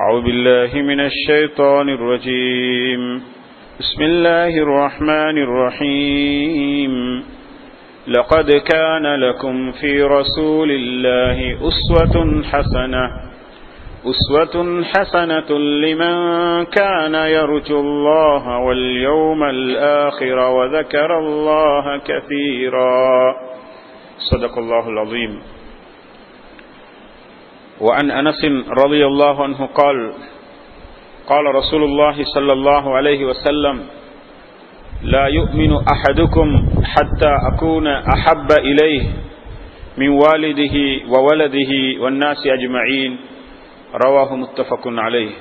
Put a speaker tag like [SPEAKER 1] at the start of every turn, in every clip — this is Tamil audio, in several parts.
[SPEAKER 1] أعوذ بالله من الشيطان الرجيم بسم الله الرحمن الرحيم لقد كان لكم في رسول الله أسوة حسنة أسوة حسنة لمن كان يرجو الله واليوم الآخر وذكر الله كثيرا صدق الله العظيم وعن أنس رضي الله عنه قال قال رسول الله صلى الله عليه وسلم لا يؤمن أحدكم حتى أكون أحب إليه من والده وولده والناس أجمعين رواه متفق عليه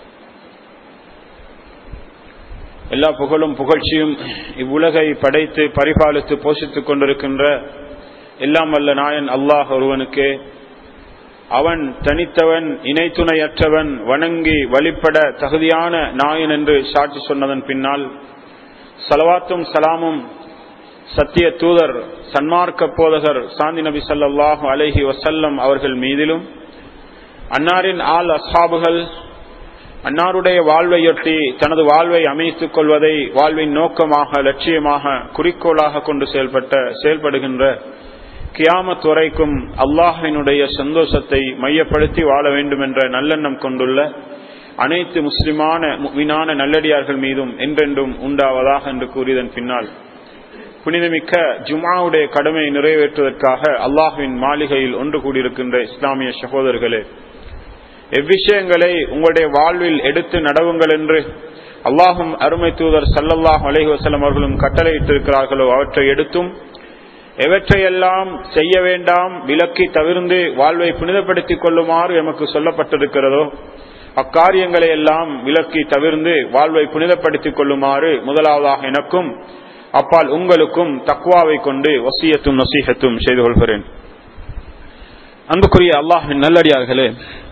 [SPEAKER 1] எல்லா புகழும் புகழ்ச்சியும் இவ்வுலகை படைத்து பரிபாலித்து போஷித்துக் கொண்டிருக்கின்ற எல்லாம் வல்ல நாயன் அல்லாஹ் ஒருவனுக்கே அவன் தனித்தவன் இணைத்துணையற்றவன் வணங்கி வழிபட தகுதியான நாயன் என்று சாட்சி சொன்னதன் பின்னால் சலவாத்தும் சலாமும் சத்திய தூதர் சன்மார்க்க போதகர் சாந்தி நபி சல்லாஹு அலஹி வசல்லம் அவர்கள் மீதிலும் அன்னாரின் ஆள் அசாபுகள் அன்னாருடைய வாழ்வையொட்டி தனது வாழ்வை அமைத்துக் கொள்வதை வாழ்வின் நோக்கமாக லட்சியமாக குறிக்கோளாக கொண்டு செயல்பட்ட செயல்படுகின்ற கியாமத் வரைக்கும் அல்லாஹினுடைய சந்தோஷத்தை மையப்படுத்தி வாழ வேண்டும் என்ற நல்லெண்ணம் கொண்டுள்ள அனைத்து முஸ்லிமான மீனான நல்லடியார்கள் மீதும் என்றென்றும் உண்டாவதாக என்று கூறியதன் பின்னால் புனிதமிக்க ஜுமாவுடைய கடமையை நிறைவேற்றுவதற்காக அல்லாஹுவின் மாளிகையில் ஒன்று கூடியிருக்கின்ற இஸ்லாமிய சகோதரர்களே எவ்விஷயங்களை உங்களுடைய வாழ்வில் எடுத்து நடவுங்கள் என்று அல்லாஹும் அருமை தூதர் சல்லல்லாஹ் அலஹி வசலம் அவர்களும் கட்டளையிட்டிருக்கிறார்களோ அவற்றை எடுத்தும் எவற்றையெல்லாம் செய்ய வேண்டாம் விலக்கி தவிர்ந்து வாழ்வை புனிதப்படுத்திக் கொள்ளுமாறு எமக்கு சொல்லப்பட்டிருக்கிறதோ அக்காரியங்களை எல்லாம் விலக்கி தவிர்ந்து வாழ்வை புனிதப்படுத்திக் கொள்ளுமாறு முதலாவதாக எனக்கும் அப்பால் உங்களுக்கும் தக்குவாவை கொண்டு வசியத்தும் நசீகத்தும் செய்து கொள்கிறேன் அன்புக்குரிய அல்லாஹின் நல்லடியார்களே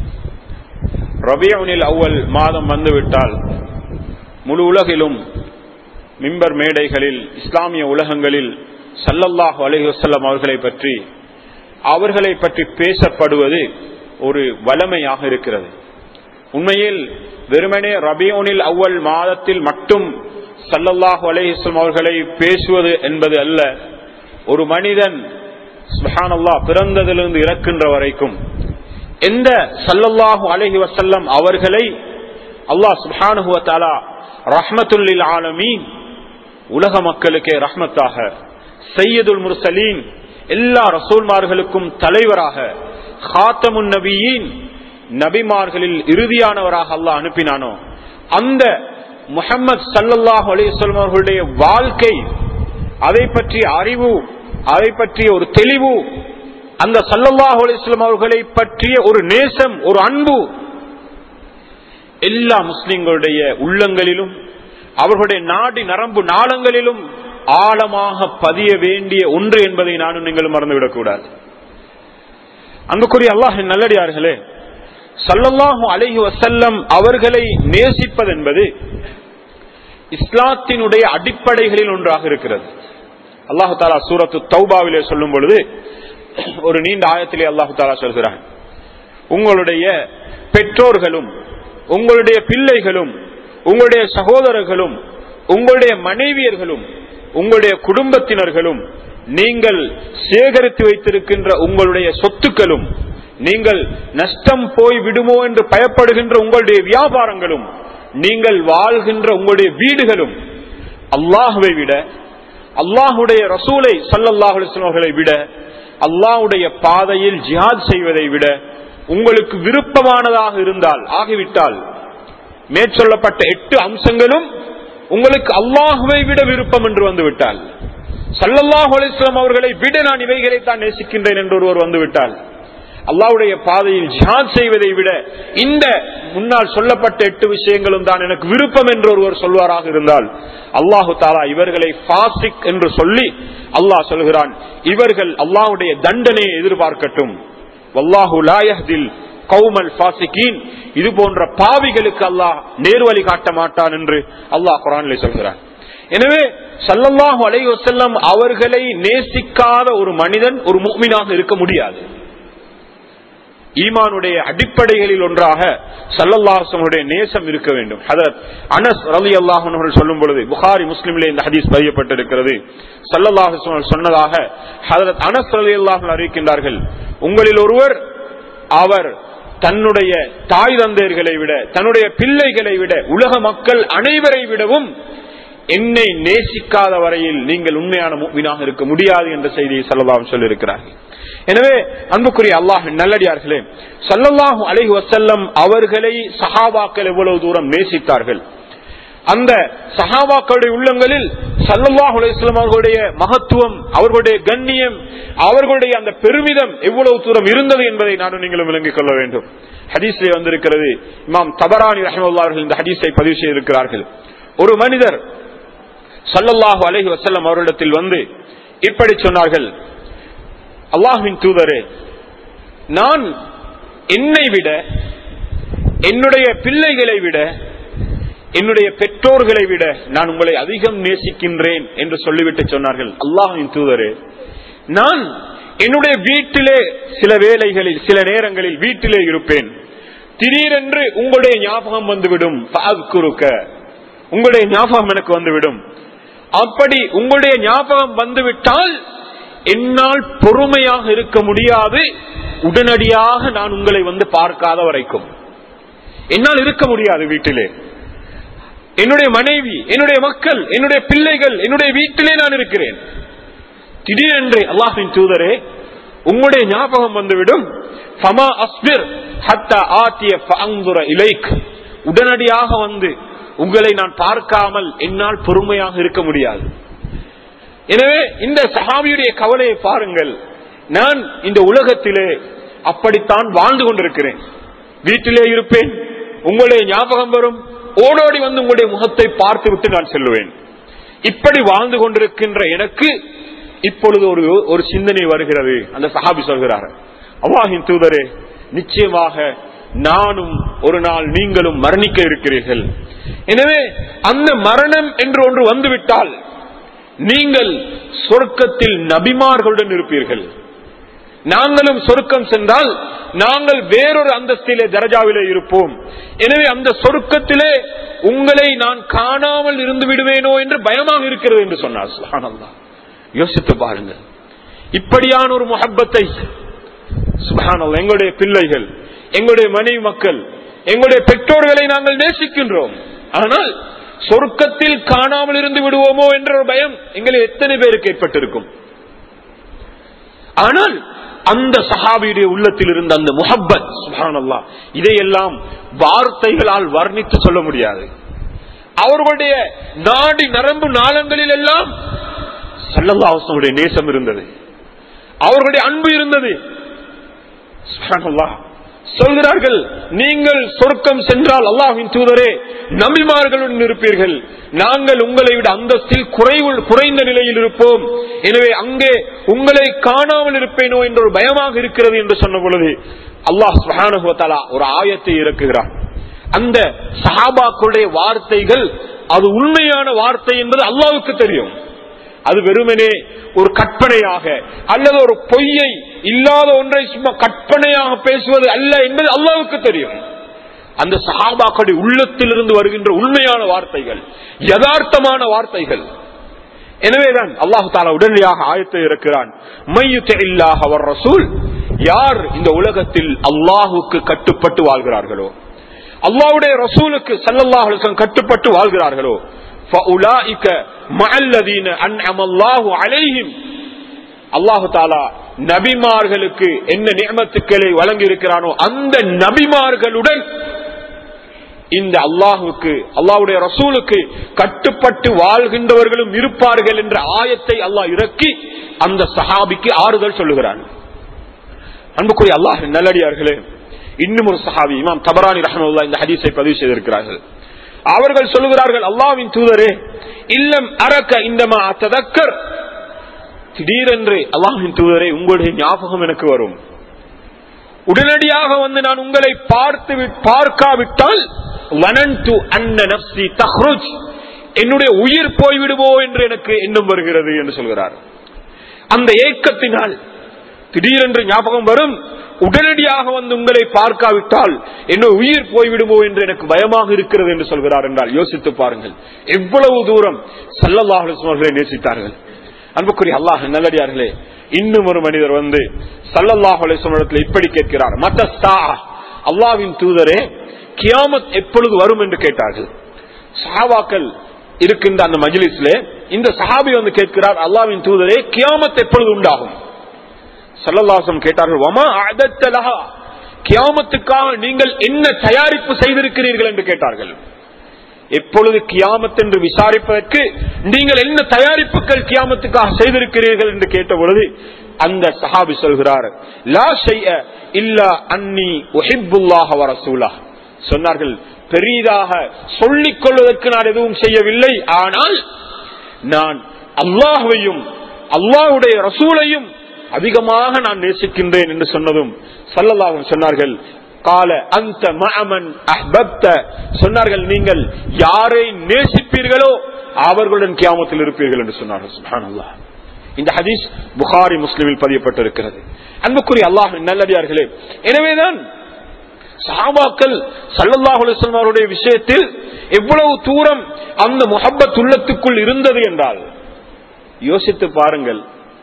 [SPEAKER 1] ரபியவுனில் அவ்வல் மாதம் வந்துவிட்டால் முழு உலகிலும் மிம்பர் மேடைகளில் இஸ்லாமிய உலகங்களில் சல்லல்லாஹு அலஹி வசல்லம் அவர்களை பற்றி அவர்களை பற்றி பேசப்படுவது ஒரு வளமையாக இருக்கிறது உண்மையில் வெறுமனே ரபியோனில் அவ்வல் மாதத்தில் மட்டும் சல்லல்லாஹு அலஹிஸ்லம் அவர்களை பேசுவது என்பது அல்ல ஒரு மனிதன் சுஹானல்லா பிறந்ததிலிருந்து இறக்கின்ற வரைக்கும் எந்த சல்லல்லாஹு அலஹி வசல்லம் அவர்களை அல்லாஹ் சுஹானுவத்தாலா ரஹ்மத்துல்லில் ஆலமீன் உலக மக்களுக்கே ரஹ்மத்தாக சையதுல் முர்சலீன் எல்லா ரசூல்மார்களுக்கும் தலைவராக ஹாத்தமுன் நபியின் நபிமார்களில் இறுதியானவராக அல்லாஹ் அனுப்பினானோ அந்த முகமது சல்லல்லாஹு அலிஸ்லாம் அவர்களுடைய வாழ்க்கை அதை பற்றிய அறிவு அதை பற்றிய ஒரு தெளிவு அந்த சல்லல்லாஹு அலிஸ்லாம் அவர்களை பற்றிய ஒரு நேசம் ஒரு அன்பு எல்லா முஸ்லிம்களுடைய உள்ளங்களிலும் அவர்களுடைய நாடி நரம்பு நாளங்களிலும் ஆழமாக பதிய வேண்டிய ஒன்று என்பதை நானும் நீங்களும் மறந்துவிடக்கூடாது அங்குக்குரிய அல்லாஹ் நல்லடியார்களே சல்லல்லாஹு அலஹி வசல்லம் அவர்களை நேசிப்பது என்பது இஸ்லாத்தினுடைய அடிப்படைகளில் ஒன்றாக இருக்கிறது அல்லாஹு தாலா சூரத்து தௌபாவிலே சொல்லும் பொழுது ஒரு நீண்ட ஆயத்திலே அல்லாஹு தாலா சொல்கிறான் உங்களுடைய பெற்றோர்களும் உங்களுடைய பிள்ளைகளும் உங்களுடைய சகோதரர்களும் உங்களுடைய மனைவியர்களும் உங்களுடைய குடும்பத்தினர்களும் நீங்கள் சேகரித்து வைத்திருக்கின்ற உங்களுடைய சொத்துக்களும் நீங்கள் நஷ்டம் போய் விடுமோ என்று பயப்படுகின்ற உங்களுடைய வியாபாரங்களும் நீங்கள் வாழ்கின்ற உங்களுடைய வீடுகளும் அல்லாஹுவை விட அல்லாஹுடைய ரசூலை சல்லல்லாஹுகளை விட அல்லாஹுடைய பாதையில் ஜிஹாத் செய்வதை விட உங்களுக்கு விருப்பமானதாக இருந்தால் ஆகிவிட்டால் மேற்சொல்லப்பட்ட எட்டு அம்சங்களும் உங்களுக்கு அல்லாஹுவை விட விருப்பம் என்று வந்துவிட்டால் சல்லல்லாஹு அலிஸ்லாம் அவர்களை விட நான் இவைகளை தான் நேசிக்கின்றேன் என்று ஒருவர் வந்துவிட்டால் அல்லாவுடைய பாதையில் ஜிஹாத் செய்வதை விட இந்த முன்னால் சொல்லப்பட்ட எட்டு விஷயங்களும் தான் எனக்கு விருப்பம் என்று ஒருவர் சொல்வாராக இருந்தால் அல்லாஹு தாலா இவர்களை பாசிக் என்று சொல்லி அல்லாஹ் சொல்கிறான் இவர்கள் அல்லாஹுடைய தண்டனையை எதிர்பார்க்கட்டும் வல்லாஹு லாயஹ்தில் கௌமல் பாசிகீன் இது போன்ற பாவிகளுக்கு அல்லாஹ் நேர்வழி காட்ட மாட்டான் என்று அல்லாஹ் குரானிலே சொல்கிறான் எனவே சல்லல்லாஹு அலை வசல்லம் அவர்களை நேசிக்காத ஒரு மனிதன் ஒரு முக்மீனாக இருக்க முடியாது ஈமானுடைய அடிப்படைகளில் ஒன்றாக சல்லல்லாஹனுடைய நேசம் இருக்க வேண்டும் ஹதரத் அனஸ் ரலி அல்லாஹர்கள் சொல்லும் பொழுது புகாரி முஸ்லிமிலே இந்த ஹதீஸ் பதியப்பட்டிருக்கிறது சல்லல்லாஹு சொன்னதாக ஹதரத் அனஸ் ரலி அல்லாஹ் அறிவிக்கின்றார்கள் உங்களில் ஒருவர் அவர் தன்னுடைய தாய் தந்தையர்களை விட தன்னுடைய பிள்ளைகளை விட உலக மக்கள் அனைவரை விடவும் என்னை நேசிக்காத வரையில் நீங்கள் உண்மையான மூமினாக இருக்க முடியாது என்ற செய்தியை சல்லல்லாஹு சொல்லியிருக்கிறார்கள் எனவே அன்புக்குரிய அல்லாஹ் நல்லடியார்களே சல்லல்லாஹு அலைஹி வசல்லம் அவர்களை சஹாபாக்கள் எவ்வளவு தூரம் நேசித்தார்கள் அந்த சஹாபாக்களுடைய உள்ளங்களில் சல்லல்லாஹு அலைஹிஸ்லாம் அவர்களுடைய மகத்துவம் அவர்களுடைய கண்ணியம் அவர்களுடைய அந்த பெருமிதம் எவ்வளவு தூரம் இருந்தது என்பதை நானும் நீங்களும் விளங்கிக் கொள்ள வேண்டும் ஹதீஸிலே வந்திருக்கிறது இமாம் தபரானி ரஹமுல்லா அவர்கள் இந்த ஹதீஸை பதிவு செய்திருக்கிறார்கள் ஒரு மனிதர் சல்லல்லாஹு அலைஹி வசல்லம் அவரிடத்தில் வந்து இப்படி சொன்னார்கள் அல்லாஹுவின் தூதரே நான் என்னை விட என்னுடைய பிள்ளைகளை விட என்னுடைய பெற்றோர்களை விட நான் உங்களை அதிகம் நேசிக்கின்றேன் என்று சொல்லிவிட்டு சொன்னார்கள் அல்லாஹின் தூதரே நான் என்னுடைய வீட்டிலே சில வேலைகளில் சில நேரங்களில் வீட்டிலே இருப்பேன் திடீரென்று உங்களுடைய ஞாபகம் வந்துவிடும் குறுக்க உங்களுடைய ஞாபகம் எனக்கு வந்துவிடும் அப்படி உங்களுடைய ஞாபகம் வந்துவிட்டால் என்னால் பொறுமையாக இருக்க முடியாது உடனடியாக நான் உங்களை வந்து பார்க்காத வரைக்கும் என்னால் இருக்க முடியாது வீட்டிலே என்னுடைய மனைவி என்னுடைய மக்கள் என்னுடைய பிள்ளைகள் என்னுடைய வீட்டிலே நான் இருக்கிறேன் திடீரென்று அல்லாஹின் தூதரே உங்களுடைய ஞாபகம் வந்துவிடும் ஃபமா அஸ்பிர் ஹத்தா ஆத்திய ஃபஅந்துர இலைக் உடனடியாக வந்து உங்களை நான் பார்க்காமல் என்னால் பொறுமையாக இருக்க முடியாது எனவே இந்த சஹாபியுடைய கவலையை பாருங்கள் நான் இந்த உலகத்திலே அப்படித்தான் வாழ்ந்து கொண்டிருக்கிறேன் வீட்டிலே இருப்பேன் உங்களுடைய ஞாபகம் வரும் ஓடோடி வந்து உங்களுடைய முகத்தை பார்த்து விட்டு நான் செல்லுவேன் இப்படி வாழ்ந்து கொண்டிருக்கின்ற எனக்கு இப்பொழுது ஒரு ஒரு சிந்தனை வருகிறது அந்த சஹாபி சொல்கிறார் அல்லாஹின் தூதரே நிச்சயமாக நானும் ஒரு நாள் நீங்களும் மரணிக்க இருக்கிறீர்கள் எனவே அந்த மரணம் என்று ஒன்று வந்துவிட்டால் நீங்கள் சொர்க்கத்தில் நபிமார்களுடன் இருப்பீர்கள் நாங்களும் சொர்க்கம் சென்றால் நாங்கள் வேறொரு அந்தஸ்திலே தரஜாவிலே இருப்போம் எனவே அந்த சொர்க்கத்திலே உங்களை நான் காணாமல் இருந்து விடுவேனோ என்று பயமாக இருக்கிறது என்று சொன்னார் சுஹானல்லா யோசித்து பாருங்கள் இப்படியான ஒரு முகப்பத்தை சுபஹானல்லா எங்களுடைய பிள்ளைகள் எங்களுடைய மனைவி மக்கள் எங்களுடைய பெற்றோர்களை நாங்கள் நேசிக்கின்றோம் ஆனால் சொர்க்கத்தில் காணாமல் இருந்து விடுவோமோ என்ற ஒரு பயம் எங்களில் எத்தனை பேருக்கு ஏற்பட்டிருக்கும் ஆனால் அந்த சஹாபியுடைய உள்ளத்தில் இருந்த அந்த முஹப்பத் சுபானல்லா இதையெல்லாம் வார்த்தைகளால் வர்ணித்து சொல்ல முடியாது அவர்களுடைய நாடி நரம்பு நாளங்களில் எல்லாம் சல்லல்லாஹனுடைய நேசம் இருந்தது அவர்களுடைய அன்பு இருந்தது சுப்ஹானல்லாஹ். சொல்கிறார்கள் நீங்கள் சொர்க்கம் சென்றால் அல்லாஹின் தூதரே நபிமார்களுடன் இருப்பீர்கள் நாங்கள் உங்களை விட அந்தஸ்தில் குறைவு குறைந்த நிலையில் இருப்போம் எனவே அங்கே உங்களை காணாமல் இருப்பேனோ என்ற ஒரு பயமாக இருக்கிறது என்று சொன்ன பொழுது அல்லாஹ் சுப்ஹானஹு வ தஆலா ஒரு ஆயத்தை இறக்குகிறார் அந்த சஹாபாக்களுடைய வார்த்தைகள் அது உண்மையான வார்த்தை என்பது அல்லாவுக்கு தெரியும் அது வெறுமனே ஒரு கற்பனையாக அல்லது ஒரு பொய்யை இல்லாத ஒன்றை சும்மா கற்பனையாக பேசுவது அல்ல என்பது அல்லாவுக்கு தெரியும் அந்த சஹாபாக்களுடைய உள்ளத்திலிருந்து வருகின்ற உண்மையான வார்த்தைகள் யதார்த்தமான வார்த்தைகள் எனவேதான் அல்லாஹு தாலா உடனடியாக ஆயத்தை இருக்கிறான் அவர் ரசூல் யார் இந்த உலகத்தில் அல்லாஹுக்கு கட்டுப்பட்டு வாழ்கிறார்களோ அல்லாஹ்வுடைய ரசூலுக்கு ஸல்லல்லாஹு அலைஹி வஸல்லம் கட்டுப்பட்டு வாழ்கிறார்களோ فَأُولَئِكَ مَعَ الَّذِينَ أَنْعَمَ اللَّهُ عَلَيْهِمْ அல்லாஹு தாலா நபிமார்களுக்கு என்ன நியமத்துக்களை வழங்கி இருக்கிறானோ அந்த நபிமார்களுடன் இந்த அல்லாஹுக்கு அல்லாஹுடைய ரசூலுக்கு கட்டுப்பட்டு வாழ்கின்றவர்களும் இருப்பார்கள் என்ற ஆயத்தை அல்லாஹ் இறக்கி அந்த சஹாபிக்கு ஆறுதல் சொல்லுகிறான் அன்புக்குரிய அல்லாஹ் நல்லடியார்களே இன்னும் ஒரு சஹாபி இமாம் தபரானி ரஹமுல்லா இந்த ஹதீஸை பதிவு செய்திருக்கிறார்கள் அவர்கள் சொல்லுகிறார்கள் அல்லாவின் தூதரே இல்லம் அரக்க இந்தமா ததக்கர் திடீரென்று அல்லாஹின் தூதரே உங்களுடைய ஞாபகம் எனக்கு வரும் உடனடியாக வந்து நான் உங்களை பார்த்து விட்- பார்க்காவிட்டால் வனன்து அன்ன நப்சி தஹ்ருஜ் என்னுடைய உயிர் போய்விடுவோ என்று எனக்கு எண்ணம் வருகிறது என்று சொல்கிறார் அந்த ஏக்கத்தினால் திடீரென்று ஞாபகம் வரும்
[SPEAKER 2] உடனடியாக வந்து உங்களை பார்க்காவிட்டால் என்ன உயிர் போய்விடுமோ என்று எனக்கு பயமாக இருக்கிறது என்று சொல்கிறார் என்றால் யோசித்து பாருங்கள் எவ்வளவு தூரம் சல்லல்லாஹர்களை நேசித்தார்கள் அன்புக்குரிய அல்லாஹ் நல்லடியார்களே இன்னும் ஒரு மனிதர் வந்து சல்லல்லாஹ் அலிஸ்வரத்தில் இப்படி கேட்கிறார் மத்த அல்லாவின் தூதரே கியாமத் எப்பொழுது வரும் என்று கேட்டார்கள் சஹாபாக்கள் இருக்கின்ற அந்த மஜிலிஸ்ல இந்த சஹாபி வந்து கேட்கிறார் அல்லாவின் தூதரே கியாமத் எப்பொழுது உண்டாகும் சல்லல்லாசம் கேட்டார்கள் வமா அதத்தலஹா கியாமத்துக்காக நீங்கள் என்ன தயாரிப்பு செய்திருக்கிறீர்கள் என்று கேட்டார்கள் எப்பொழுது கியாமத் என்று விசாரிப்பதற்கு நீங்கள் என்ன தயாரிப்புகள் கியாமத்துக்காக செய்திருக்கிறீர்கள் என்று கேட்ட பொழுது அந்த சஹாபி சொல்கிறார் லா செய்ய இல்லா அன்னி ஒஹிபுல்லாஹ வரசூலா சொன்னார்கள் பெரிதாக சொல்லிக் கொள்வதற்கு நான் எதுவும் செய்யவில்லை ஆனால் நான் அல்லாஹுவையும் அல்லாஹுடைய ரசூலையும் அதிகமாக நான் நேசிக்கின்றேன் என்று சொன்னதும் சல்லல்லாஹும் சொன்னார்கள் கால அந்த மஅமன் அஹ்பப்த சொன்னார்கள் நீங்கள் யாரை நேசிப்பீர்களோ அவர்களுடன் கியாமத்தில் இருப்பீர்கள் என்று சொன்னார்கள் சுப்ஹானல்லாஹ் இந்த ஹதீஸ் புகாரி முஸ்லிமில் பதியப்பட்டிருக்கிறது அன்புக்குரிய அல்லாஹ் நல்லடியார்களே எனவேதான் சஹாபாக்கள் சல்லல்லாஹு அலிஸ்லாம் அவருடைய விஷயத்தில் எவ்வளவு தூரம் அந்த முகப்பத் உள்ளத்துக்குள் இருந்தது என்றால் யோசித்து பாருங்கள்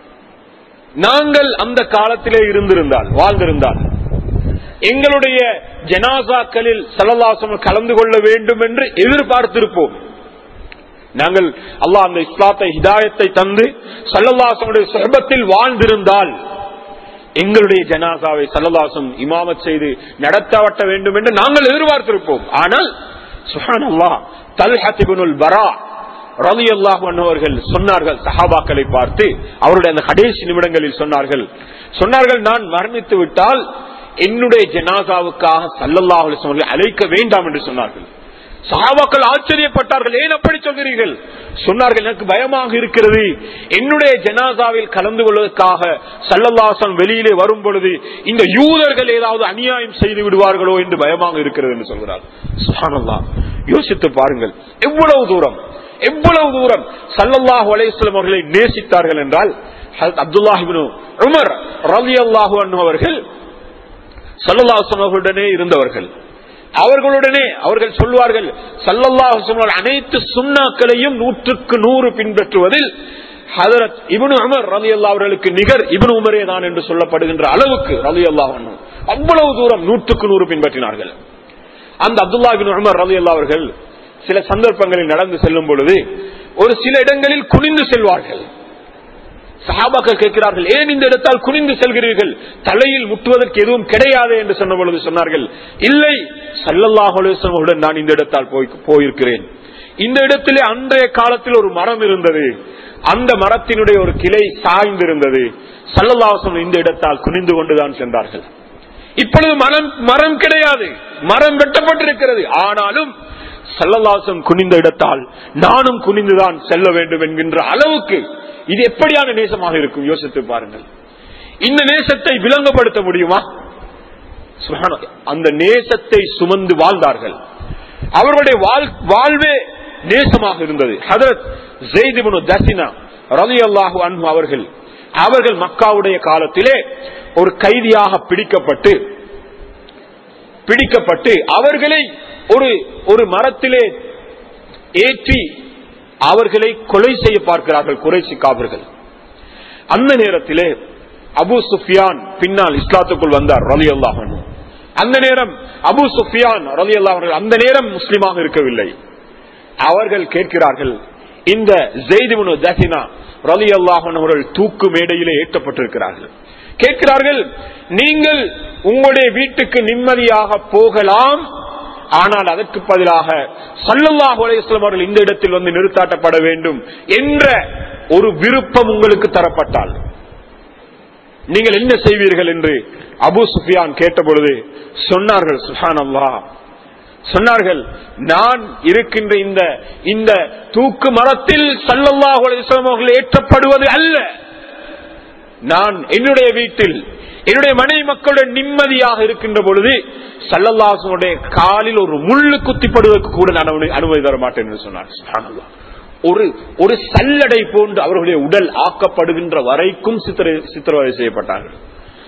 [SPEAKER 2] நாங்கள் அந்த காலத்திலே இருந்திருந்தால் வாழ்ந்திருந்தால் எங்களுடைய ஜனாசாக்களில் சல்லல்லாசம் கலந்து கொள்ள வேண்டும் என்று எதிர்பார்த்திருப்போம் நாங்கள் அல்லாஹ் அந்த இஸ்லாத்தை ஹிதாயத்தை தந்து சல்லல்லாசனுடைய சுகபத்தில் வாழ்ந்திருந்தால் எங்களுடைய ஜனாசாவை சல்லல்லாசம் இமாமத் செய்து நடத்தவட்ட வேண்டும் என்று நாங்கள் எதிர்பார்த்திருப்போம் ஆனால் சுஹான் அல்லா தல்ஹிபுல் பரா ரவி அல்லாஹர்கள் சொன்னார்கள் சஹாபாக்களை பார்த்து அவருடைய அந்த கடைசி நிமிடங்களில் சொன்னார்கள் சொன்னார்கள் நான் மரணித்து விட்டால் என்னுடைய ஜனாசாவுக்காக சல்லல்லாஹ் அவர்களை அழைக்க வேண்டாம் என்று சொன்னார்கள் சஹாபாக்கள் ஆச்சரியப்பட்டார்கள் ஏன் அப்படி சொல்கிறீர்கள் சொன்னார்கள் எனக்கு பயமாக இருக்கிறது என்னுடைய ஜனாசாவில் கலந்து கொள்வதற்காக சல்லல்லாசம் வெளியிலே வரும் பொழுது இந்த யூதர்கள் ஏதாவது அநியாயம் செய்து விடுவார்களோ என்று பயமாக இருக்கிறது என்று சொல்கிறார் சுஹானல்லா யோசித்து பாருங்கள் எவ்வளவு தூரம் எவ்வளவு தூரம் சல்லல்லாஹு அலையம் அவர்களை நேசித்தார்கள் என்றால் அப்துல்லாஹிபின் உமர் ரவி அல்லாஹு அவர்கள் சல்லல்லாஹம் அவர்களுடனே இருந்தவர்கள் அவர்களுடனே அவர்கள் சொல்வார்கள் சல்லல்லாஹு அனைத்து சுண்ணாக்களையும் நூற்றுக்கு நூறு பின்பற்றுவதில் ஹதரத் இபனு அமர் ரலி அல்லா அவர்களுக்கு நிகர் இபனு உமரே தான் என்று சொல்லப்படுகின்ற அளவுக்கு ரலி அல்லா அவ்வளவு தூரம் நூற்றுக்கு நூறு பின்பற்றினார்கள் அந்த அப்துல்லா பின் உமர் ரலி அல்லா அவர்கள் சில சந்தர்ப்பங்களில் நடந்து செல்லும் பொழுது ஒரு சில இடங்களில் குனிந்து செல்வார்கள் சஹாபாக்கள் கேட்கிறார்கள் ஏன் இந்த இடத்தால் குனிந்து செல்கிறீர்கள் தலையில் முட்டுவதற்கு எதுவும் கிடையாது என்று சொன்ன பொழுது சொன்னார்கள் இல்லை சல்லல்லாஹுடன் நான் இந்த இடத்தால் போயிருக்கிறேன் இந்த இடத்திலே அன்றைய காலத்தில் ஒரு மரம் இருந்தது அந்த மரத்தினுடைய ஒரு கிளை சாய்ந்திருந்தது சல்லல்லாசம் இந்த இடத்தால் குனிந்து கொண்டுதான் சென்றார்கள் இப்பொழுது மரம் மரம் கிடையாது மரம் வெட்டப்பட்டிருக்கிறது ஆனாலும் சல்லல்லாசம் குனிந்த இடத்தால் நானும் குனிந்துதான் செல்ல வேண்டும் என்கின்ற அளவுக்கு இது எப்படியான நேசமாக இருக்கும் யோசித்து பாருங்கள் இந்த நேசத்தை விளங்கப்படுத்த முடியுமா அந்த நேசத்தை சுமந்து வாழ்ந்தார்கள் அவர்களுடைய வாழ்வே நேசமாக இருந்தது ஹதரத் ஜெய்திபுனு தசினா ரவி அல்லாஹு அன்பு அவர்கள் அவர்கள் மக்காவுடைய காலத்திலே ஒரு கைதியாக பிடிக்கப்பட்டு பிடிக்கப்பட்டு அவர்களை ஒரு ஒரு மரத்திலே ஏற்றி அவர்களை கொலை செய்ய பார்க்கிறார்கள் குறைசி காவர்கள் அந்த நேரத்திலே அபு சுஃபியான் பின்னால் இஸ்லாத்துக்குள் வந்தார் ரலி அல்லாஹன் அந்த நேரம் அபு சுஃபியான் ரலி அல்லாஹர்கள் அந்த நேரம் முஸ்லிமாக இருக்கவில்லை அவர்கள் கேட்கிறார்கள் இந்த ஜெய்திமுனு தசினா ரலி அல்லாஹன் அவர்கள் தூக்கு மேடையிலே ஏற்றப்பட்டிருக்கிறார்கள் கேட்கிறார்கள் நீங்கள் உங்களுடைய வீட்டுக்கு நிம்மதியாக போகலாம் ஆனால் அதற்கு பதிலாக சல்லல்லாஹு அலையம் அவர்கள் இந்த இடத்தில் வந்து நிறுத்தாட்டப்பட வேண்டும் என்ற ஒரு விருப்பம் உங்களுக்கு தரப்பட்டால் நீங்கள் என்ன செய்வீர்கள் என்று அபு சுஃபியான் கேட்டபொழுது சொன்னார்கள் சுஹான் அல்லா சொன்னார்கள் நான் இருக்கின்ற இந்த இந்த தூக்கு மரத்தில் சல்லல்லாஹு அலையம் அவர்கள் ஏற்றப்படுவது அல்ல நான் என்னுடைய வீட்டில் என்னுடைய மனைவி மக்களுடைய நிம்மதியாக இருக்கின்ற பொழுது சல்லல்லாசனுடைய காலில் ஒரு முள்ளு குத்திப்படுவதற்கு கூட நான் அனுமதி தர மாட்டேன் என்று சொன்னார் ஒரு ஒரு சல்லடை போன்று அவர்களுடைய உடல் ஆக்கப்படுகின்ற வரைக்கும் சித்திர சித்திரவதை செய்யப்பட்டார்கள்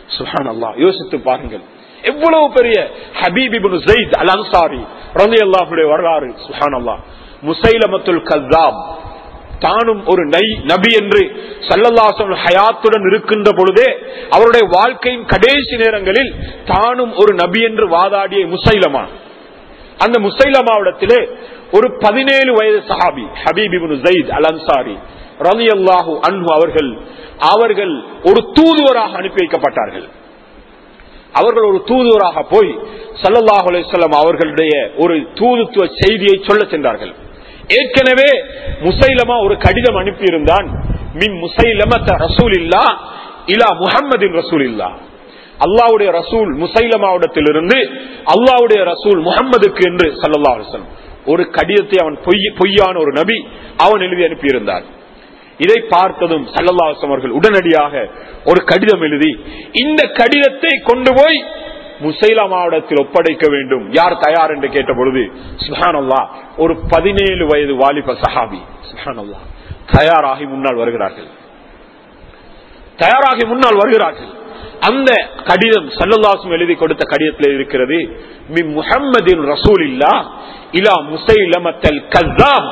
[SPEAKER 2] சுஹான் அல்லா யோசித்து பாருங்கள் எவ்வளவு பெரிய ஹபீப் இப்னு ஸைத் அல் அன்சாரி ரலியல்லாஹுடைய வரலாறு சுஹான் அல்லா முசைலமத்துல் கஸ்ஸாப் தானும் ஒரு நை நபி என்று சல்லல்லாசம் ஹயாத்துடன் இருக்கின்ற பொழுதே அவருடைய வாழ்க்கையின் கடைசி நேரங்களில் தானும் ஒரு நபி என்று வாதாடிய முசைலமா அந்த முசைலமாவிடத்திலே ஒரு பதினேழு வயது சஹாபி ஹபீப் இப்னு ஸைத் அல் அன்சாரி ரலியல்லாஹு அன்ஹு அவர்கள் அவர்கள் ஒரு தூதுவராக அனுப்பி வைக்கப்பட்டார்கள் அவர்கள் ஒரு தூதுவராக போய் சல்லல்லாஹு அலைஹிஸ்ஸலாம் அவர்களுடைய ஒரு தூதுத்துவ செய்தியை சொல்ல சென்றார்கள் ஏற்கனவே முசைலமா ஒரு கடிதம் அனுப்பியிருந்தான் மின் முசைலமத்த ரசூல் இல்லா இலா முஹம்மதின் ரசூல் இல்லா அல்லாவுடைய ரசூல் முசைலமாவிடத்திலிருந்து அல்லாவுடைய ரசூல் முகம்மதுக்கு என்று சல்லல்லா அலிஸ்லாம் ஒரு கடிதத்தை அவன் பொய் பொய்யான ஒரு நபி அவன் எழுதி அனுப்பியிருந்தான் இதை பார்த்ததும் சல்லல்லாசம் அவர்கள் உடனடியாக ஒரு கடிதம் எழுதி இந்த கடிதத்தை கொண்டு போய் முசைலமாவிடத்தில் ஒப்படைக்க வேண்டும் யார் தயார் என்று கேட்ட பொழுது சுஹானல்லா ஒரு பதினேழு வயது வாலிப சஹாபி சுஹானல்லா தயாராகி முன்னால் வருகிறார்கள் தயாராகி முன்னால் வருகிறார்கள் அந்த கடிதம் சல்லல்லாசும் எழுதி கொடுத்த கடிதத்தில் இருக்கிறது மி முஹம்மதின் ரசூல் இல்லா இலா முசைலமத்தல் கஸ்ஸாப்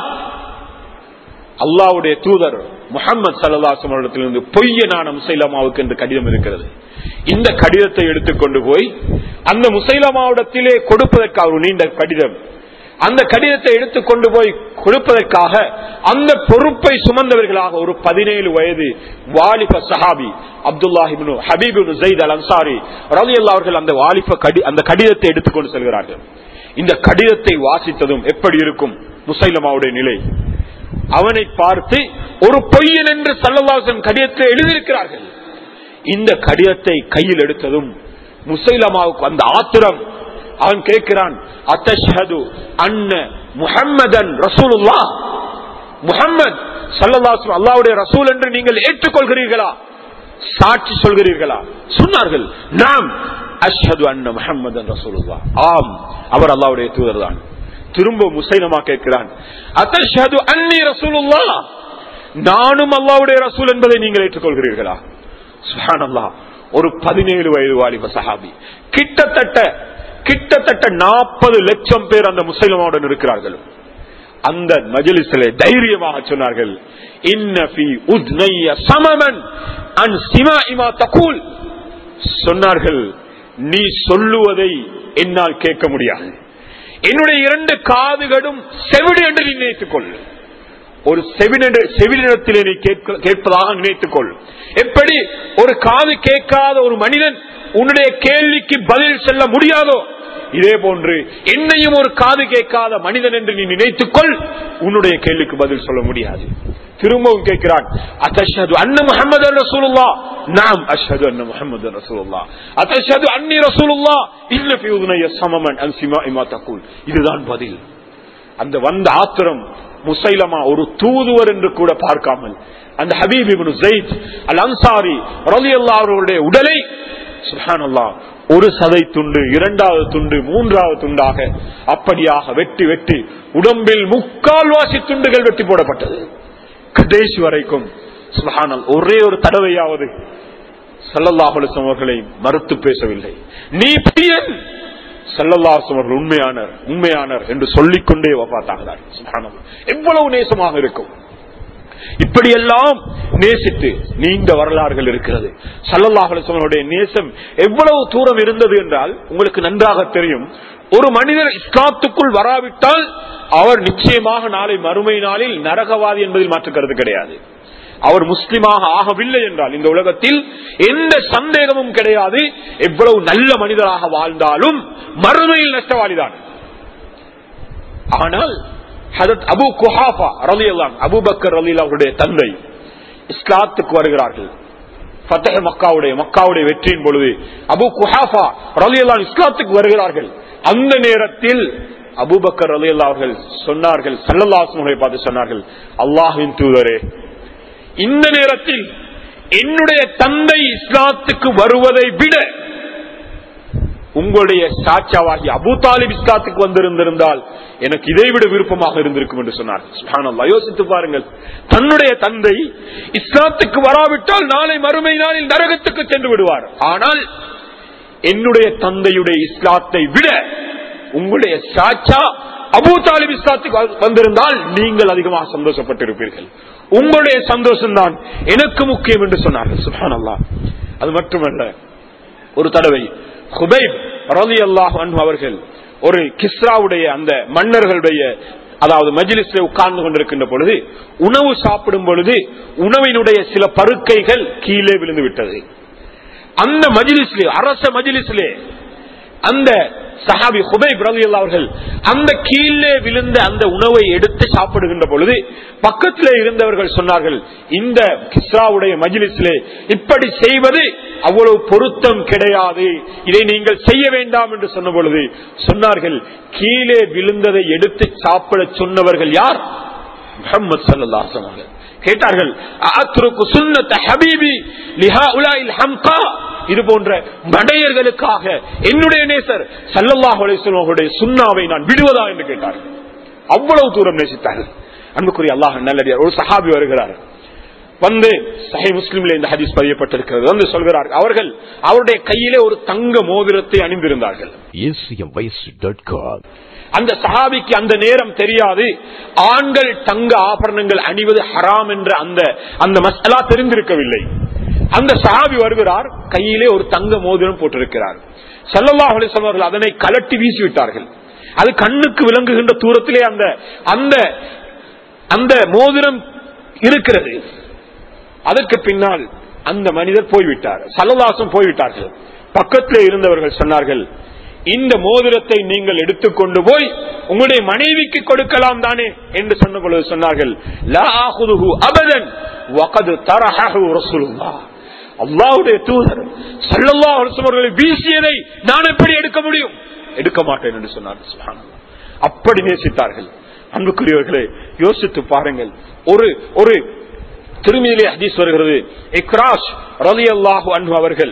[SPEAKER 2] அல்லாவுடைய தூதர் முகமது சல்லாசம் அவரிடத்திலிருந்து பொய்யனான முசைலமாவுக்கு என்று கடிதம் இருக்கிறது இந்த கடிதத்தை எடுத்துக்கொண்டு போய் அந்த முசைலமாவிடத்திலே கொடுப்பதற்காக ஒரு நீண்ட கடிதம் அந்த கடிதத்தை எடுத்துக்கொண்டு போய் கொடுப்பதற்காக அந்த பொறுப்பை சுமந்தவர்களாக ஒரு பதினேழு வயது வாலிப சஹாபி Abdullah ibn Habib Zaid al Ansari ரவி அவர்கள் அந்த வாலிப கடி அந்த கடிதத்தை எடுத்துக்கொண்டு செல்கிறார்கள் இந்த கடிதத்தை வாசித்ததும் எப்படி இருக்கும் முசைலமாவுடைய நிலை அவனை பார்த்து ஒரு பொய்யன் என்று சல்லவாசன் கடிதத்தை எழுதியிருக்கிறார்கள் இந்த கடிதத்தை கையில் எடுத்ததும் முசைலமாவுக்கு அந்த ஆத்திரம் அவன் கேட்கிறான் அத்தஷது அன்ன முஹம்மதன் ரசூலுல்லா முஹம்மத் சல்லல்லாசம் அல்லாவுடைய ரசூல் என்று நீங்கள் ஏற்றுக்கொள்கிறீர்களா சாட்சி சொல்கிறீர்களா சொன்னார்கள் நாம் அஷ்ஹது அன்ன முஹம்மதன் ரசூலுல்லா ஆம் அவர் அல்லாவுடைய தூதர் தான் திரும்ப முசைனமா கேட்கிறான் அத்தஷது அன்னி ரசூலுல்லா நானும் அல்லாவுடைய ரசூல் என்பதை நீங்கள் ஏற்றுக்கொள்கிறீர்களா சுஹானல்லா ஒரு பதினேழு வயது வாலிப சஹாபி கிட்டத்தட்ட கிட்டத்தட்ட நாற்பது லட்சம் பேர் அந்த முஸ்லிமாவுடன் இருக்கிறார்கள் அந்த மஜலிசிலே தைரியமாக சொன்னார்கள் சொன்னார்கள் நீ சொல்லுவதை என்னால் கேட்க முடியாது என்னுடைய இரண்டு காதுகளும் செவிடு என்று நீ நினைத்துக்கொள் ஒரு செவிலிடத்திலே நீ கேட்பதாக நினைத்துக்கொள் எப்படி ஒரு காது கேட்காத ஒரு மனிதன் உன்னுடைய கேள்விக்கு பதில் சொல்ல முடியாதோ இதே போன்று என்னையும் ஒரு காது கேட்காத மனிதன் என்று நீ நினைத்துக்கொள் உன்னுடைய கேள்விக்கு பதில் சொல்ல முடியாது திரும்பவும் கேட்கிறான் அத்தஷது அண்ண முகமது ரசூலுல்லா நாம் அஷது அண்ண முகமது ரசூலுல்லா அத்தஷது அன்னி ரசூலுல்லா இல்ல பியூதுனைய சமமன் அன்சிமா இமா தக்கூல் இதுதான் பதில் அந்த வந்த ஆத்திரம் முசைலமா ஒரு தூதுவர் என்று கூட பார்க்காமல் அந்த ஹபீப் இப்னு ஜெயித் அல் அன்சாரி ரலி அவர்களுடைய உடலை சுஹானல்லா ஒரு சதை துண்டு இரண்டாவது துண்டு மூன்றாவது துண்டாக அப்படியாக வெட்டி வெட்டி உடம்பில் முக்கால்வாசி துண்டுகள் வெட்டி போடப்பட்டது கடைசி வரைக்கும் சுஹானல் ஒரே ஒரு தடவையாவது சல்லல்லாஹுலிசம் அவர்களை மறுத்து பேசவில்லை நீ பிரியன் சல்லல்லாஹும் அவர்கள் உண்மையானர் உண்மையானர் என்று சொல்லிக்கொண்டே பார்த்தாங்க எவ்வளவு நேசமாக இருக்கும் இப்படியெல்லாம் நேசித்து நீண்ட வரலாறுகள் இருக்கிறது சல்லல்லாஹுடைய நேசம் எவ்வளவு தூரம் இருந்தது என்றால் உங்களுக்கு நன்றாக தெரியும் ஒரு மனிதர் இஸ்லாத்துக்குள் வராவிட்டால் அவர் நிச்சயமாக நாளை மறுமை நாளில் நரகவாதி என்பதில் மாற்றுக்கிறது கிடையாது அவர் முஸ்லிமாக ஆகவில்லை என்றால் இந்த உலகத்தில் எந்த சந்தேகமும் கிடையாது எவ்வளவு நல்ல மனிதராக வாழ்ந்தாலும் மறுமையில் நஷ்டவாளிதான் ஆனால் ஹதத் அபு குஹாஃபா ரலியல்லான் அபுபக்கர் ரலியல்லாவுடைய தந்தை இஸ்லாத்துக்கு வருகிறார்கள் ஃபத்தஹ மக்காவுடைய மக்காவுடைய வெற்றியின் பொழுது அபு குஹாஃபா ரலியல்லான் இஸ்லாத்துக்கு வருகிறார்கள் அந்த நேரத்தில் அபுபக்கர் ரலியல்லா அவர்கள் சொன்னார்கள் சல்லல்லாசுமுறை பார்த்து சொன்னார்கள் அல்லாஹின் தூதரே இந்த நேரத்தில் என்னுடைய தந்தை இஸ்லாத்துக்கு வருவதை விட உங்களுடைய சாட்சாவாகி அபு தாலிப் இஸ்லாத்துக்கு வந்திருந்திருந்தால் எனக்கு இதைவிட விருப்பமாக இருந்திருக்கும் என்று சொன்னார் சுப்ஹானல்லாஹ். யோசித்து பாருங்கள் தன்னுடைய தந்தை இஸ்லாத்துக்கு வராவிட்டால் நாளை மறுமை நாளில் நரகத்துக்கு சென்று விடுவார் ஆனால் என்னுடைய தந்தையுடைய இஸ்லாத்தை விட உங்களுடைய சாட்சா அபூ தாலிப் இஸ்லாத்துக்கு வ- வந்திருந்தால் நீங்கள் அதிகமாக சந்தோஷப்பட்டிருப்பீர்கள் உங்களுடைய சந்தோஷம் தான் எனக்கு முக்கியம் என்று சொன்னார்கள் சுப்ஹானல்லாஹ் அது மட்டுமல்ல ஒரு தடவை ஹுபைப் ரலி அல்லாஹ் அவர்கள் ஒரு கிஸ்ராவுடைய அந்த மன்னர்களுடைய அதாவது மஜ்லிஸ்ல உட்கார்ந்து கொண்டிருக்கின்ற பொழுது உணவு சாப்பிடும் பொழுது உணவினுடைய சில பருக்கைகள் கீழே விழுந்து விட்டது அந்த மஜிலிஸ்லே அரச மஜிலிஸ்லே அந்த சஹாபி ஹுபைப் ரலியல்லாஹு அவர்கள் அந்த கீழே விழுந்த அந்த உணவை எடுத்து சாப்பிடுகின்ற பொழுது பக்கத்திலே இருந்தவர்கள் சொன்னார்கள் இந்த கிஸ்ராவுடைய மஜிலிஸ்லே இப்படி செய்வது அவ்வளவு பொருத்தம் கிடையாது இதை நீங்கள் செய்ய வேண்டாம் என்று சொன்ன பொழுது சொன்னார்கள் கீழே விழுந்ததை எடுத்து சாப்பிட சொன்னவர்கள் யார் முகமது சல்லாஹ் அவர்கள் கேட்டார்கள் "அஅத்ருக்கு சுன்னத்த ஹபீபி லிஹாஉலாஇல் ஹம்கா?" இது போன்ற மடையர்களுக்காக என்னுடைய நேசர் சல்லல்லாஹு அலைஹி வஸல்லம் அவர்களுடைய சுன்னாவை நான் விடுவதா என்று கேட்டார்கள் அவ்வளவு தூரம் நேசித்தார்கள் அன்புக்குரிய அல்லாஹ் நல்லடியார் ஒரு சஹாபி வருகிறார் வந்து சஹி முஸ்லிம்ல இந்த ஹதீஸ் பதியப்பட்டிருக்கிறது வந்து சொல்கிறார் அவர்கள் அவருடைய கையிலே ஒரு தங்க மோதிரத்தை அணிந்திருந்தார்கள்
[SPEAKER 3] acmvoice.com.
[SPEAKER 2] அந்த சஹாபிக்கு அந்த நேரம் தெரியாது ஆண்கள் தங்க ஆபரணங்கள் அணிவது ஹராம் என்ற அந்த அந்த மசாலா தெரிந்திருக்கவில்லை அந்த சஹாபி வருகிறார் கையிலே ஒரு தங்க மோதிரம் போட்டிருக்கிறார் சல்லல்லாஹு அலைஹி வஸல்லம் அவர்கள் அதனை கலட்டி வீசி விட்டார்கள் அது கண்ணுக்கு விளங்குகின்ற தூரத்திலே அந்த அந்த அந்த மோதிரம் இருக்கிறது அதற்கு பின்னால் அந்த மனிதர் போய்விட்டார் சல்லல்லாசம் போய்விட்டார்கள் பக்கத்தில் இருந்தவர்கள் சொன்னார்கள் இந்த மோதிரத்தை நீங்கள் எடுத்துக்கொண்டு போய் உங்களுடைய மனைவிக்கு கொடுக்கலாம் தானே என்று சொன்ன பொழுது சொன்னார்கள் "லா ஆகுதுஹு அபதன் வகது தரஹஹு ரசூலுல்லாஹ்." அல்லாஹ்வுடைய தூதர் ஸல்லல்லாஹு அலைஹி வஸல்லம் அவர்களை வீசியதை நான் எப்படி எடுக்க முடியும் எடுக்க மாட்டேன் என்று சொன்னார்கள் சுப்ஹானல்லாஹ். அப்படி நேசித்தார்கள் அன்புக்குரியவர்களே யோசித்து பாருங்கள் ஒரு ஒரு திருமியிலே ஹதீஸ் வருகிறது இக்ராஷ் ரலியல்லாஹு அன்ஹு அவர்கள்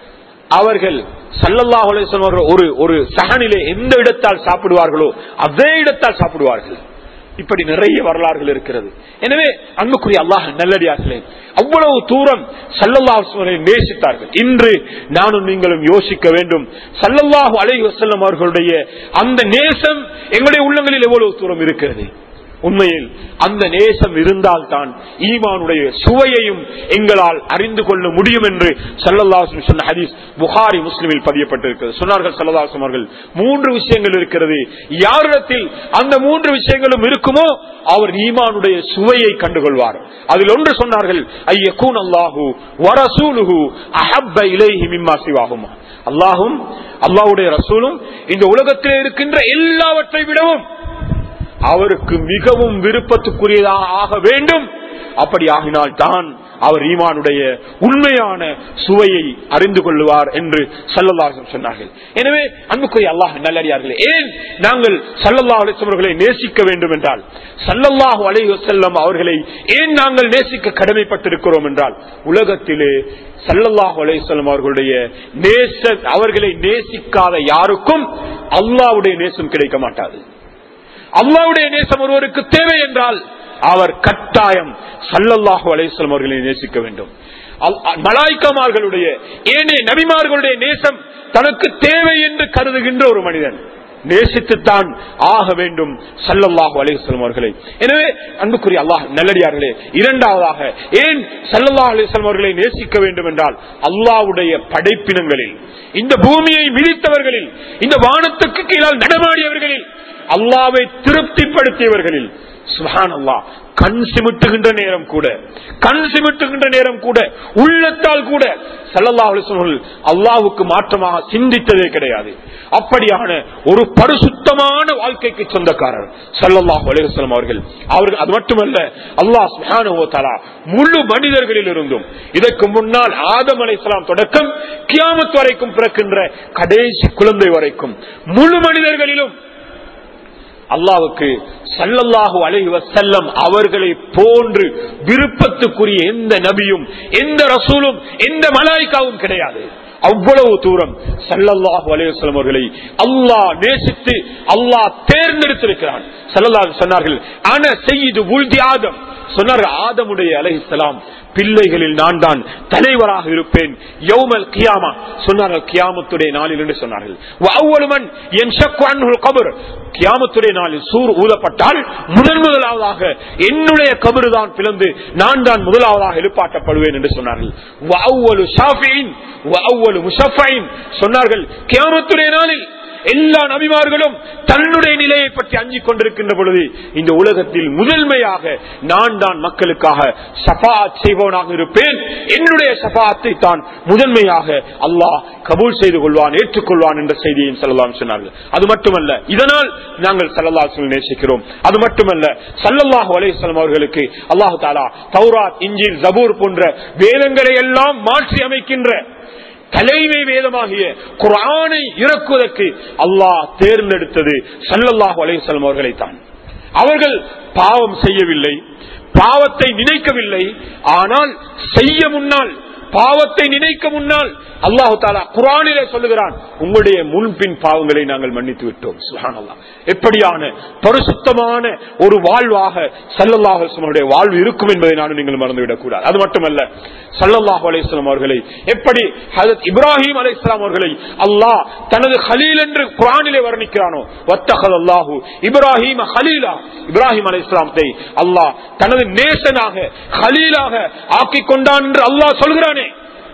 [SPEAKER 2] அவர்கள் சல்லல்லாஹு அலைஹி வஸல்லம் அவர்கள் ஒரு ஒரு சகனிலே எந்த இடத்தால் சாப்பிடுவார்களோ அதே இடத்தால் சாப்பிடுவார்கள் இப்படி நிறைய வரலாறுகள் இருக்கிறது எனவே அன்புக்குரிய அல்லாஹ் நல்லடியார்களே அவ்வளவு தூரம் சல்லல்லாஹு அலைஹி வஸல்லம் நேசித்தார்கள் இன்று நானும் நீங்களும் யோசிக்க வேண்டும் சல்லல்லாஹு அலைஹி வஸல்லம் அவர்களுடைய அந்த நேசம் எங்களுடைய உள்ளங்களில் எவ்வளவு தூரம் இருக்கிறது உண்மையில் அந்த நேசம் இருந்தால்தான் ஈமானுடைய சுவையையும் எங்களால் அறிந்து கொள்ள முடியும் என்று சல்லல்லாஹு சொன்ன ஹதீஸ் புகாரி முஸ்லிமில் பதியப்பட்டிருக்கிறது சொன்னார்கள் சல்லல்லாஹு அவர்கள் மூன்று விஷயங்கள் இருக்கிறது யாரிடத்தில் அந்த மூன்று விஷயங்களும் இருக்குமோ அவர் ஈமானுடைய சுவையை கண்டுகொள்வார் அதில் ஒன்று சொன்னார்கள் ஐயக்கூன் அல்லாஹு வரசூலுஹு அஹப்ப இலைஹி மிம்மா சிவாகுமா அல்லாஹும் அல்லாஹ்வுடைய ரசூலும் இந்த உலகத்தில் இருக்கின்ற எல்லாவற்றை விடவும் அவருக்கு மிகவும் விருப்பத்துக்குரியதாக ஆக வேண்டும் அப்படி ஆகினால் தான் அவர் ஈமானுடைய உண்மையான சுவையை அறிந்து கொள்ளுவார் என்று சல்லல்லாஹம் சொன்னார்கள் எனவே அன்புக்குரிய அல்லாஹ் நல்லடியார்களே ஏன் நாங்கள் சல்லல்லாஹ் அலிஸ்வர்களை நேசிக்க வேண்டும் என்றால் சல்லல்லாஹு அலைஹி வஸல்லம் அவர்களை ஏன் நாங்கள் நேசிக்க கடமைப்பட்டிருக்கிறோம் என்றால் உலகத்திலே சல்லல்லாஹு அலைஹி வஸல்லம் அவர்களுடைய நேச அவர்களை நேசிக்காத யாருக்கும் அல்லாஹ்வுடைய நேசம் கிடைக்க மாட்டாது அல்லாவுடைய நேசம் ஒருவருக்கு தேவை என்றால் அவர் கட்டாயம் சல்லல்லாஹு அலையம் அவர்களை நேசிக்க வேண்டும் அல்- மலாய்க்கமார்களுடைய ஏனைய நபிமார்களுடைய நேசம் தனக்கு தேவை என்று கருதுகின்ற ஒரு மனிதன் நேசித்துத்தான் ஆக வேண்டும் சல்லல்லாஹு அலைஹிஸ்ஸலாம் அவர்களை எனவே அன்புக்குரிய அல்லாஹ் நல்லடியார்களே இரண்டாவதாக ஏன் சல்லல்லாஹு அலைஹிஸ்ஸலாம் அவர்களை நேசிக்க வேண்டும் என்றால் அல்லாஹ்வுடைய படைப்பினங்களில் இந்த பூமியை மிதித்தவர்களில் இந்த வானத்துக்கு கீழால் நடமாடியவர்களில் அல்லாவை திருப்திப்படுத்தியவர்களில் சுஹான் அல்லாஹ் கண் சிமிட்டுகின்ற நேரம் கூட கண் சிமிட்டுகின்ற நேரம் கூட உள்ளத்தால் கூட சல்லல்லாஹு அலைஹி வஸல்லம் அவர்கள் அல்லாஹ்வுக்கு மாற்றமாக சிந்தித்ததே கிடையாது அப்படியான ஒரு பரிசுத்தமான வாழ்க்கைக்கு சொந்தக்காரர் சல்லல்லாஹு அலைஹி வஸல்லம் அவர்கள் அவர்கள் அது மட்டுமல்ல அல்லாஹ் சுப்ஹானஹு வ தஆலா முழு மனிதர்களில் இருந்தும் இதற்கு முன்னால் ஆதம் அலைஹிஸ்ஸலாம் தொடக்கம் கியாமத் வரைக்கும் பிறக்கின்ற கடைசி குழந்தை வரைக்கும் முழு மனிதர்களிலும் அல்லாவுக்கு சல்லல்லாஹு அலைஹி வஸல்லம் அவர்களை போன்று விருப்பத்துக்குரிய எந்த நபியும் எந்த ரசூலும் எந்த மலாய்க்காவும் கிடையாது அவ்வளவு தூரம் சல்லல்லாஹு அலைவசலம் அவர்களை அல்லாஹ் நேசித்து அல்லாஹ் தேர்ந்தெடுத்திருக்கிறான் சல்லல்லாஹு சொன்னார்கள் ஆன செய்து உழ்தி ஆதம் சொன்னார்கள் ஆதமுடைய அலைஹிஸ்ஸலாம் பிள்ளைகளில் நான் தான் தலைவராக இருப்பேன் யௌமல் கியாமா சொன்னார்கள் கியாமத்துடைய நாளில் என்று சொன்னார்கள் வஅவ்வலுமன் யன்ஷக்கு அன்ஹுல் கபர் கியாமத்துடைய நாளில் சூர் ஊதப்பட்டால் முதன் முதலாவதாக என்னுடைய கபரு தான் பிளந்து நான் தான் முதலாவதாக எழுப்பாட்டப்படுவேன் என்று சொன்னார்கள் வஅவ்வலு ஷாஃபியின் வஅவ்வலு முஷஃபைன் சொன்னார்கள் கியாமத்துடைய நாளில் எல்லா நபிமார்களும் தன்னுடைய நிலையை பற்றி அஞ்சிக் கொண்டிருக்கின்ற பொழுது இந்த உலகத்தில் முதன்மையாக நான் தான் மக்களுக்காக சபாத் செய்பவனாக இருப்பேன் என்னுடைய சபாத்தை தான் முதன்மையாக அல்லாஹ் கபூல் செய்து கொள்வான் ஏற்றுக்கொள்வான் என்ற செய்தியை சொல்லலாம் சொன்னார்கள் அது மட்டுமல்ல இதனால் நாங்கள் சல்லல்லாஹ் நேசிக்கிறோம் அது மட்டுமல்ல சல்லல்லாஹு அலையம் அவர்களுக்கு அல்லாஹு தாலா தௌராத் இஞ்சில் ஜபூர் போன்ற வேதங்களை எல்லாம் மாற்றி அமைக்கின்ற தலைமை வேதமாகிய குரானை இறக்குவதற்கு அல்லாஹ் தேர்ந்தெடுத்தது சல்லல்லாஹு அலையம் அவர்களைத்தான் அவர்கள் பாவம் செய்யவில்லை பாவத்தை நினைக்கவில்லை ஆனால் செய்ய முன்னால் பாவத்தை நினைக்க முன்னால் அல்லாஹு தாலா குரானிலே சொல்லுகிறான் உங்களுடைய முன்பின் பாவங்களை நாங்கள் மன்னித்து விட்டோம் சுஹானல்லா எப்படியான பரிசுத்தமான ஒரு வாழ்வாக சல்லல்லாஹுடைய வாழ்வு இருக்கும் என்பதை நானும் நீங்கள் மறந்துவிடக் கூடாது அது மட்டுமல்ல சல்லல்லாஹு அலிஸ்லாம் அவர்களை எப்படி ஹதத் இப்ராஹிம் அலிஸ்லாம் அவர்களை அல்லாஹ் தனது ஹலீல் என்று குரானிலே வர்ணிக்கிறானோ வத்தகல் அல்லாஹு இப்ராஹிம் ஹலீலா இப்ராஹிம் அலி இஸ்லாமத்தை அல்லாஹ் தனது நேசனாக ஹலீலாக ஆக்கி கொண்டான் என்று அல்லாஹ் சொல்கிறானே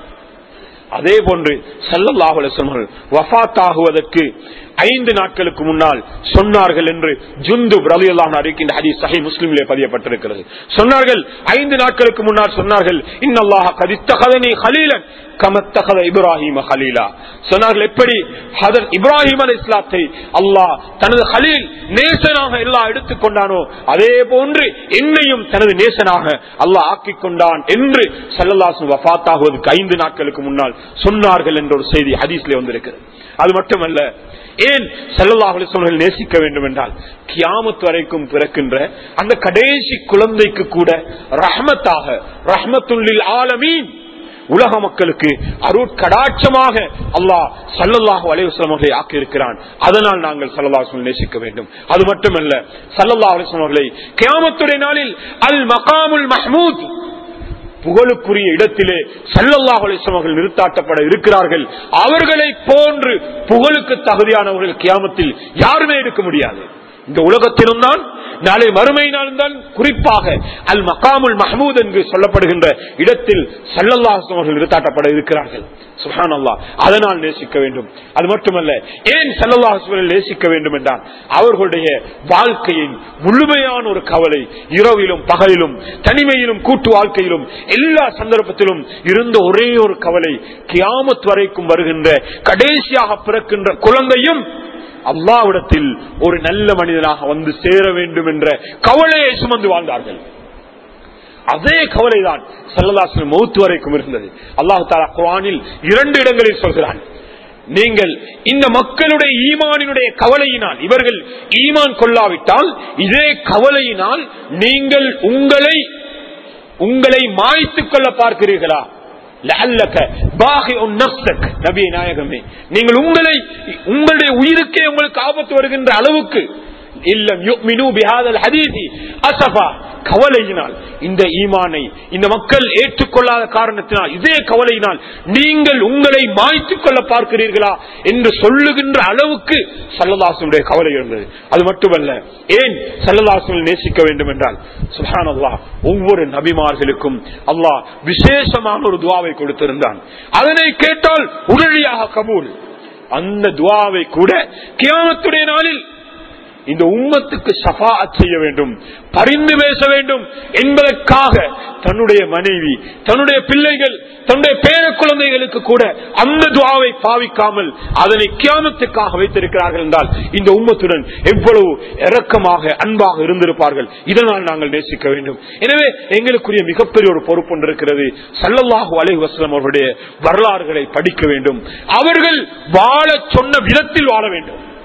[SPEAKER 2] அதே போன்று சல்லல்லாஹு அலிஸ்லாம் வஃத் ஆகுவதற்கு ஐந்து நாட்களுக்கு முன்னால் சொன்னார்கள் என்று ஜுந்து ரலியல்லாஹு அறிக்கின்ற ஹதீஸ் சஹி முஸ்லிமிலே பதியப்பட்டிருக்கிறது சொன்னார்கள் ஐந்து நாட்களுக்கு முன்னால் சொன்னார்கள் இன்னல்லாஹ கதித்தகதனி ஹலீலன் கமத்தகத இப்ராஹிம் ஹலீலா சொன்னார்கள் எப்படி ஹதர் இப்ராஹிம் அலி இஸ்லாத்தை அல்லாஹ் தனது ஹலீல் நேசனாக எல்லாம் எடுத்துக்கொண்டானோ அதே போன்று என்னையும் தனது நேசனாக அல்லாஹ் ஆக்கிக் கொண்டான் என்று சல்லல்லாசு வஃத் ஆகுவதற்கு ஐந்து நாட்களுக்கு முன்னால் சொன்னார்கள் என்ற ஒரு செய்தி ஹதீஸ்ல வந்திருக்கிறது அது மட்டுமல்ல ஏன் செல்லல்லாஹர்கள் நேசிக்க வேண்டும் என்றால் கியாமத் வரைக்கும் பிறக்கின்ற அந்த கடைசி குழந்தைக்கு கூட ரஹமத்தாக ரஹமத்துள்ளில் ஆலமீன் உலக மக்களுக்கு அருட்கடாட்சமாக அல்லாஹ் சல்லல்லாஹு அலைவசம் அவர்களை ஆக்கி இருக்கிறான் அதனால் நாங்கள் சல்லல்லாஹ் நேசிக்க வேண்டும் அது மட்டுமல்ல சல்லல்லாஹ் அலிஸ்லாம் அவர்களை கியாமத்துடைய நாளில் அல் மகாமுல் மஹமூத் புகழுக்குரிய இடத்திலே சல்லல்லாஹ் அலிஸ்லாம் அவர்கள் நிறுத்தாட்டப்பட இருக்கிறார்கள் அவர்களை போன்று புகழுக்கு தகுதியானவர்கள் கியாமத்தில் யாருமே இருக்க முடியாது இந்த உலகத்திலும் தான் நாளை மறுமையினாலும் தான் குறிப்பாக அல் மகாமுல் மஹமூத் என்று சொல்லப்படுகின்ற இடத்தில் சல்லல்லாஹ் அவர்கள் நிறுத்தாட்டப்பட இருக்கிறார்கள் சுஹான் அல்லா அதனால் நேசிக்க வேண்டும் அது மட்டுமல்ல ஏன் சல்லல்லாஹ் நேசிக்க வேண்டும் என்றால் அவர்களுடைய வாழ்க்கையின் முழுமையான ஒரு கவலை இரவிலும் பகலிலும் தனிமையிலும் கூட்டு வாழ்க்கையிலும் எல்லா சந்தர்ப்பத்திலும் இருந்த ஒரே ஒரு கவலை கியாமத் வரைக்கும் வருகின்ற கடைசியாக பிறக்கின்ற குழந்தையும் அல்லாவிடத்தில் ஒரு நல்ல மனிதனாக வந்து சேர வேண்டும் என்ற கவலையை சுமந்து வாழ்ந்தார்கள் அதே கவலைதான் சல்லதாசன் மௌத்து வரைக்கும் இருந்தது அல்லாஹு தாலா குரானில் இரண்டு இடங்களில் சொல்கிறான் நீங்கள் இந்த மக்களுடைய ஈமானினுடைய கவலையினால் இவர்கள் ஈமான் கொள்ளாவிட்டால் இதே கவலையினால் நீங்கள் உங்களை உங்களை மாய்த்துக் கொள்ள பார்க்கிறீர்களா நாயகமே நீங்கள் உங்களை உங்களுடைய உயிருக்கே உங்களுக்கு ஆபத்து வருகின்ற அளவுக்கு கவலையினால் இந்த ஈமானை இந்த மக்கள் ஏற்றுக்கொள்ளாத காரணத்தினால் இதே கவலையினால் நீங்கள் உங்களை மாய்த்துக் கொள்ள பார்க்கிறீர்களா என்று சொல்லுகின்ற அளவுக்கு சல்லதாசனுடைய கவலை இருந்தது அது மட்டுமல்ல ஏன் சல்லதாசனை நேசிக்க வேண்டும் என்றால் சுஹான் அல்லாஹ் ஒவ்வொரு நபிமார்களுக்கும் அல்லாஹ் விசேஷமான ஒரு துவாவை கொடுத்திருந்தான் அதனை கேட்டால் உடனடியாக கபூல் அந்த துவாவை கூட கியாமத்துடைய நாளில் இந்த உம்மத்துக்கு சஃபாத் செய்ய வேண்டும் பரிந்து பேச வேண்டும் என்பதற்காக தன்னுடைய மனைவி தன்னுடைய பிள்ளைகள் தன்னுடைய பேர குழந்தைகளுக்கு கூட அந்த துவாவை பாவிக்காமல் அதனை கியாமத்துக்காக வைத்திருக்கிறார்கள் என்றால் இந்த உம்மத்துடன் எவ்வளவு இரக்கமாக அன்பாக இருந்திருப்பார்கள் இதனால் நாங்கள் நேசிக்க வேண்டும் எனவே எங்களுக்குரிய மிகப்பெரிய ஒரு பொறுப்பு ஒன்று இருக்கிறது சல்லல்லாஹு அலை வசலம் அவருடைய வரலாறுகளை படிக்க வேண்டும் அவர்கள் வாழ சொன்ன விதத்தில் வாழ வேண்டும்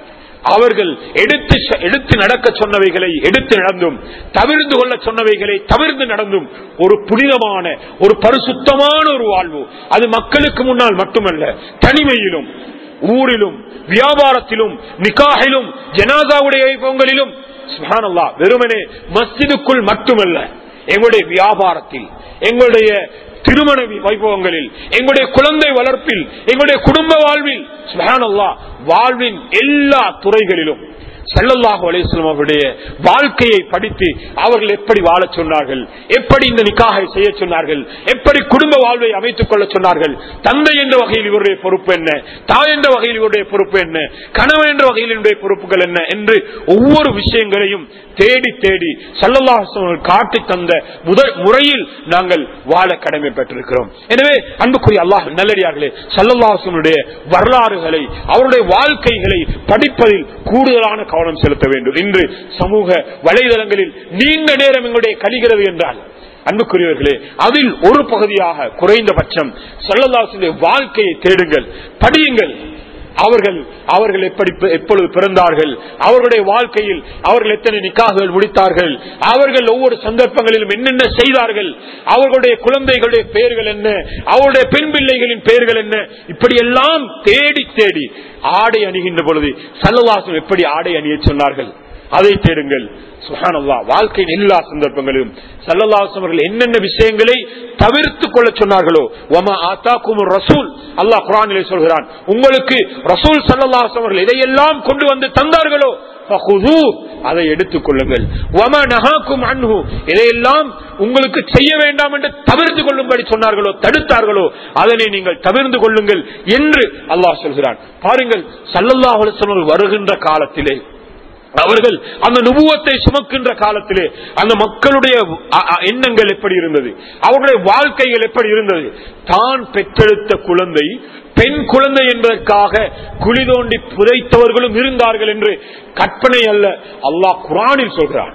[SPEAKER 2] அவர்கள் எடுத்து சொ- எடுத்து நடக்க சொன்னவைகளை எடுத்து நடந்தும் தவிர்ந்து கொள்ள சொன்னவைகளை தவிர்த்து நடந்தும் ஒரு புனிதமான ஒரு பரிசுத்தமான ஒரு வாழ்வு அது மக்களுக்கு முன்னால் மட்டுமல்ல தனிமையிலும் ஊரிலும் வியாபாரத்திலும் நிக்காகிலும் ஜனாதாவுடைய வைபவங்களிலும் சுப்ஹானல்லாஹ், வெறுமனே மஸ்ஜிதுக்குள் மட்டுமல்ல எங்களுடைய வியாபாரத்தில் எங்களுடைய திருமண வைபவங்களில் எங்களுடைய குழந்தை வளர்ப்பில் எங்களுடைய குடும்ப வாழ்வில் சுப்ஹானல்லாஹ், வாழ்வின் எல்லா துறைகளிலும் ஸல்லல்லாஹு அலைஹி வஸல்லம் அவருடைய வாழ்க்கையை படித்து அவர்கள் எப்படி வாழச் சொன்னார்கள் எப்படி இந்த நிக்காகை செய்ய சொன்னார்கள் எப்படி குடும்ப வாழ்வை அமைத்துக் கொள்ள சொன்னார்கள் தந்தை என்ற வகையில் இவருடைய பொறுப்பு என்ன தாய் என்ற வகையில் இவருடைய பொறுப்பு என்ன கணவன் என்ற வகையில் இவருடைய பொறுப்புகள் என்ன என்று ஒவ்வொரு விஷயங்களையும் தேடி தேடி ஸல்லல்லாஹு அலைஹி வஸல்லம் காட்டி தந்த முதல் முறையில் நாங்கள் வாழ கடமை பெற்றிருக்கிறோம் எனவே அன்புக்குரிய அல்லாஹ் நல்லடியார்களே ஸல்லல்லாஹு அலைஹி வஸல்லம் வரலாறுகளை அவருடைய வாழ்க்கைகளை படிப்பதில் கூடுதலான கவனம் செலுத்த வேண்டும் இன்று சமூக வலைதளங்களில் நீண்ட நேரம் எங்களுடைய கழிகிறது என்றால் அன்புக்குரியவர்களே அதில் ஒரு பகுதியாக குறைந்தபட்சம் சொல்லல்லாசுடைய வாழ்க்கையை தேடுங்கள் படியுங்கள் அவர்கள் அவர்கள் எப்படி எப்பொழுது பிறந்தார்கள் அவர்களுடைய வாழ்க்கையில் அவர்கள் எத்தனை நிக்காகுகள் முடித்தார்கள் அவர்கள் ஒவ்வொரு சந்தர்ப்பங்களிலும் என்னென்ன செய்தார்கள் அவர்களுடைய குழந்தைகளுடைய பெயர்கள் என்ன அவருடைய பெண் பிள்ளைகளின் பெயர்கள் என்ன இப்படி எல்லாம் தேடி தேடி ஆடை அணிகின்ற பொழுது சல்லவாசம் எப்படி ஆடை அணிய சொன்னார்கள் அதை தேடுங்கள் சுஹானல்லா வாழ்க்கையின் எல்லா சந்தர்ப்பங்களிலும் சல்லல்லாஹு அவர்கள் என்னென்ன விஷயங்களை தவிர்த்துக் கொள்ள சொன்னார்களோ ஒமா ஆத்தாக்கும் ரசூல் அல்லாஹ் குரானிலே சொல்கிறான் உங்களுக்கு ரசூல் சல்லல்லாஹு அவர்கள் இதையெல்லாம் கொண்டு வந்து தந்தார்களோ ஃபஹுதூ, அதை எடுத்துக் கொள்ளுங்கள் வமா நஹாக்கும் அன்ஹு இதையெல்லாம் உங்களுக்கு செய்ய வேண்டாம் என்று தவிர்த்து கொள்ளும்படி சொன்னார்களோ தடுத்தார்களோ அதனை நீங்கள் தவிர்த்து கொள்ளுங்கள் என்று அல்லாஹ் சொல்கிறான் பாருங்கள் சல்லல்லாஹு அலைஹி வஸல்லம் வருகின்ற காலத்திலே அவர்கள் அந்த நுபுவத்தை சுமக்கின்ற காலத்திலே அந்த மக்களுடைய அ- அ- எண்ணங்கள் எப்படி இருந்தது அவர்களுடைய வாழ்க்கைகள் எப்படி இருந்தது தான் பெற்றெடுத்த குழந்தை பெண் குழந்தை என்பதற்காக குழி தோண்டி புதைத்தவர்களும் இருந்தார்கள் என்று கற்பனை அல்ல அல்லாஹ் குரானில் சொல்கிறான்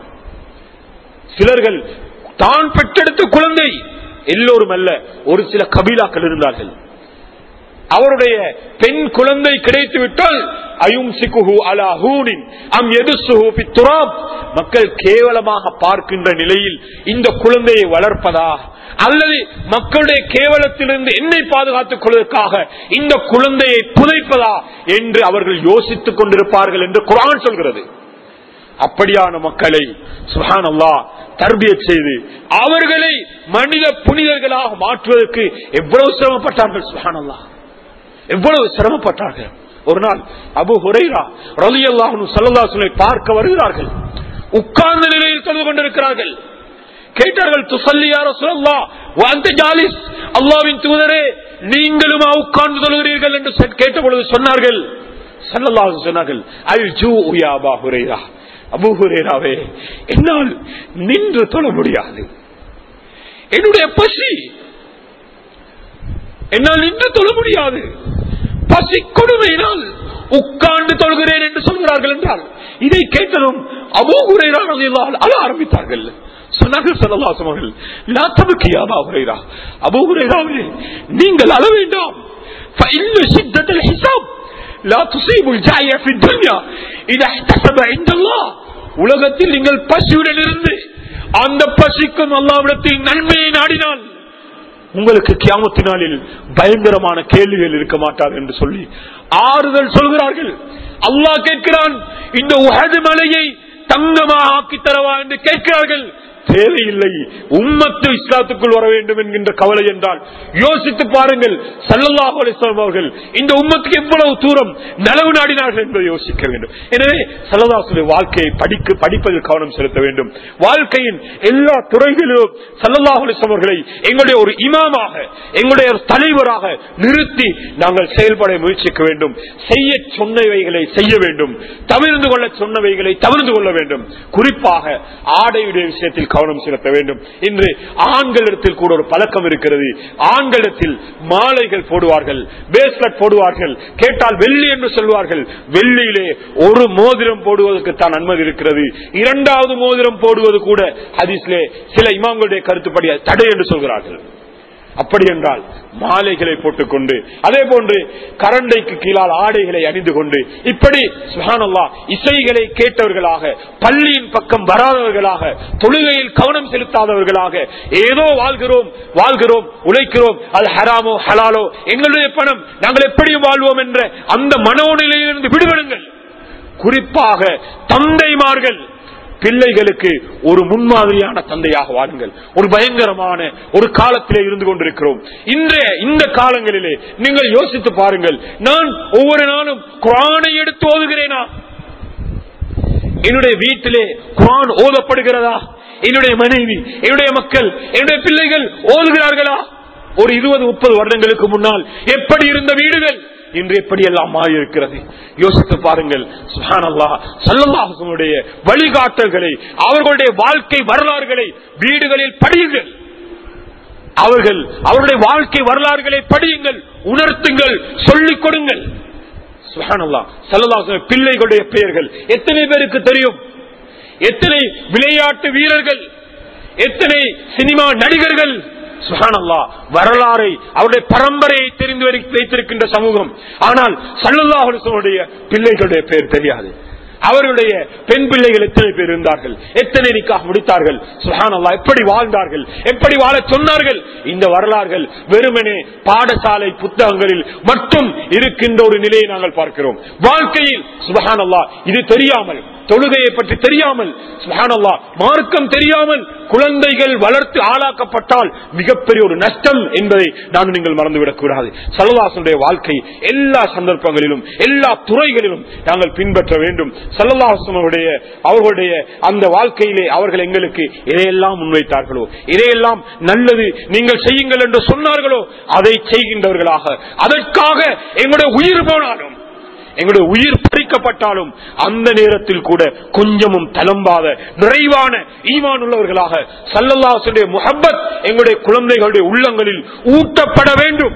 [SPEAKER 2] சிலர்கள் தான் பெற்றெடுத்த குழந்தை எல்லோரும் அல்ல ஒரு சில கபீலாக்கள் இருந்தார்கள் அவருடைய பெண் குழந்தை கிடைத்து விட்டால் அயும் சிக்குஹு அலா ஹூனின் அம் எதுசுஹு பித்துராப் மக்கள் கேவலமாக பார்க்கின்ற நிலையில் இந்த குழந்தையை வளர்ப்பதா அல்லது மக்களுடைய கேவலத்திலிருந்து என்னை பாதுகாத்துக் கொள்வதற்காக இந்த குழந்தையை புதைப்பதா என்று அவர்கள் யோசித்துக் கொண்டிருப்பார்கள் என்று குரான் சொல்கிறது அப்படியான மக்களை சுஹான் அல்லா தர்பியத் செய்து அவர்களை மனித புனிதர்களாக மாற்றுவதற்கு எவ்வளவு சிரமப்பட்டார்கள் சுஹான் அல்லா எவ்வளவு சிரமப்பட்டார்கள் ஒரு நாள் அபு ஹுரைரா ரலி அல்லாஹு சல்லாஹலை பார்க்க வருகிறார்கள் உட்கார்ந்த நிலையில் தொழுது கொண்டிருக்கிறார்கள் கேட்டார்கள் துசல்லியார சொல்லா அந்த ஜாலிஸ் அல்லாவின் தூதரே நீங்களுமா உட்கார்ந்து தொழுகிறீர்கள் என்று சொ- கேட்டபொழுது சொன்னார்கள் சல்லல்லாஹு சொன்னார்கள் அல் ஜூ யா அபா ஹுரைரா அபு ஹுரைராவே என்னால் நின்று தொழ முடியாது என்னுடைய பசி என்னால் நின்று தொழ முடியாது பசி கொடுமையினால் உட்கார்ந்து தொழுகிறேன் என்று சொல்கிறார்கள் என்றால் இதை கேட்டதும் அபோகுரையால் அழ ஆரம்பித்தார்கள் சொன்னார்கள் சல்லல்லாஹு அவர்கள் லா தபுக்கியா அபா ஹுரைரா அபூ ஹுரைராவே நீங்கள் அழ வேண்டாம் فإن شدة الحساب لا تصيب الجائع في الدنيا إذا احتسب عند الله உலகத்தில் நீங்கள் பசியுடன் இருந்து அந்த பசிக்கும் அல்லாவிடத்தில் நன்மையை நாடினால் உங்களுக்கு கியாமத்து நாளில் பயங்கரமான கேள்விகள் இருக்க மாட்டார் என்று சொல்லி ஆறுதல் சொல்கிறார்கள் அல்லாஹ் கேட்கிறான் இந்த உஹது மலையை தங்கமாக ஆக்கி தரவா என்று கேட்கிறார்கள் தேவையில்லை உம்மத்து இஸ்லாத்துக்குள் வர வேண்டும் என்கின்ற கவலை என்றால் யோசித்து பாருங்கள் சல்லல்லாஹு அலைஹி வஸல்லம் அவர்கள் இந்த உம்மத்துக்கு எவ்வளவு தூரம் நலவு நாடினார்கள் என்பதை யோசிக்க வேண்டும் எனவே சல்லல்லாஹுடைய வாழ்க்கையை படிக்க படிப்பதில் கவனம் செலுத்த வேண்டும் வாழ்க்கையின் எல்லா துறைகளிலும் சல்லல்லாஹு அலைஹி வஸல்லம் அவர்களை எங்களுடைய ஒரு இமாமாக எங்களுடைய ஒரு தலைவராக நிறுத்தி நாங்கள் செயல்பட முயற்சிக்க வேண்டும் செய்ய சொன்னவைகளை செய்ய வேண்டும் தவிர்ந்து கொள்ள சொன்னவைகளை தவிர்த்து கொள்ள வேண்டும் குறிப்பாக ஆடையுடைய விஷயத்தில் கவனம் செலுத்த வேண்டும் இன்று ஆண்களிடத்தில் கூட ஒரு பழக்கம் இருக்கிறது ஆண்களிடத்தில் மாலைகள் போடுவார்கள் பேஸ்லெட் போடுவார்கள் கேட்டால் வெள்ளி என்று சொல்வார்கள் வெள்ளியிலே ஒரு மோதிரம் போடுவதற்கு தான் அனுமதி இருக்கிறது இரண்டாவது மோதிரம் போடுவது கூட ஹதீஸ்லே சில இமாம்களுடைய கருத்துப்படி அது தடை என்று சொல்கிறார்கள் அப்படி என்றால் மாலைகளை போட்டுக்கொண்டு அதே போன்று கரண்டைக்கு கீழால் ஆடைகளை அணிந்து கொண்டு இப்படி சுஹானல்லா இசைகளை கேட்டவர்களாக பள்ளியின் பக்கம் வராதவர்களாக தொழுகையில் கவனம் செலுத்தாதவர்களாக ஏதோ வாழ்கிறோம் வாழ்கிறோம் உழைக்கிறோம் அது ஹராமோ ஹலாலோ எங்களுடைய பணம் நாங்கள் எப்படியும் வாழ்வோம் என்ற அந்த மனோநிலையிலிருந்து விடுபடுங்கள் குறிப்பாக தந்தைமார்கள் பிள்ளைகளுக்கு ஒரு முன்மாதிரியான தந்தையாக வாருங்கள் ஒரு பயங்கரமான ஒரு காலத்திலே இருந்து கொண்டிருக்கிறோம் இன்றைய இந்த காலங்களிலே நீங்கள் யோசித்து பாருங்கள் நான் ஒவ்வொரு நாளும் குரானை எடுத்து ஓதுகிறேனா என்னுடைய வீட்டிலே குரான் ஓதப்படுகிறதா என்னுடைய மனைவி என்னுடைய மக்கள் என்னுடைய பிள்ளைகள் ஓதுகிறார்களா ஒரு இருபது முப்பது வருடங்களுக்கு முன்னால் எப்படி இருந்த வீடுகள் இன்று எப்படி எல்லாம் மாறி இருக்கிறது யோசித்து பாருங்கள் சுஹானல்லா சல்லல்லாஹுடைய வழிகாட்டல்களை அவர்களுடைய வாழ்க்கை வரலாறுகளை வீடுகளில் படியுங்கள் அவர்கள் அவருடைய வாழ்க்கை வரலாறுகளை படியுங்கள் உணர்த்துங்கள் சொல்லிக் கொடுங்கள் சுஹானல்லா சல்லல்லாஹு பிள்ளைகளுடைய பெயர்கள் எத்தனை பேருக்கு தெரியும் எத்தனை விளையாட்டு வீரர்கள் எத்தனை சினிமா நடிகர்கள் சுஹானல்லா வரலாறை அவருடைய பரம்பரையை தெரிந்து வைத்திருக்கின்ற சமூகம் ஆனால் சல்லுல்லாஹுடைய பிள்ளைகளுடைய பெயர் தெரியாது அவர்களுடைய பெண் பிள்ளைகள் எத்தனை பேர் இருந்தார்கள் எத்தனை நிக்காக முடித்தார்கள் சுஹானல்லா எப்படி வாழ்ந்தார்கள் எப்படி வாழ சொன்னார்கள் இந்த வரலாறுகள் வெறுமனே பாடசாலை புத்தகங்களில் மட்டும் இருக்கின்ற ஒரு நிலையை நாங்கள் பார்க்கிறோம் வாழ்க்கையில் சுபஹானல்லா இது தெரியாமல் தொழுகையை பற்றி தெரியாமல் சுபஹானல்லா மார்க்கம் தெரியாமல் குழந்தைகள் வளர்த்து ஆளாக்கப்பட்டால் மிகப்பெரிய ஒரு நஷ்டம் என்பதை நான் நீங்கள் மறந்துவிடக் கூடாது சல்லல்லாசனுடைய வாழ்க்கை எல்லா சந்தர்ப்பங்களிலும் எல்லா துறைகளிலும் நாங்கள் பின்பற்ற வேண்டும் சல்லல்லாசனுடைய அவர்களுடைய அந்த வாழ்க்கையிலே அவர்கள் எங்களுக்கு இதையெல்லாம் முன்வைத்தார்களோ இதையெல்லாம் நல்லது நீங்கள் செய்யுங்கள் என்று சொன்னார்களோ அதை செய்கின்றவர்களாக அதற்காக எங்களுடைய உயிர் போனாலும் எங்களுடைய உயிர் பறிக்கப்பட்டாலும் அந்த நேரத்தில் கூட கொஞ்சமும் தளம்பாத நிறைவான ஈமான் உள்ளவர்களாக சல்லல்லாசுடைய முகப்பத் எங்களுடைய குழந்தைகளுடைய உள்ளங்களில் ஊட்டப்பட வேண்டும்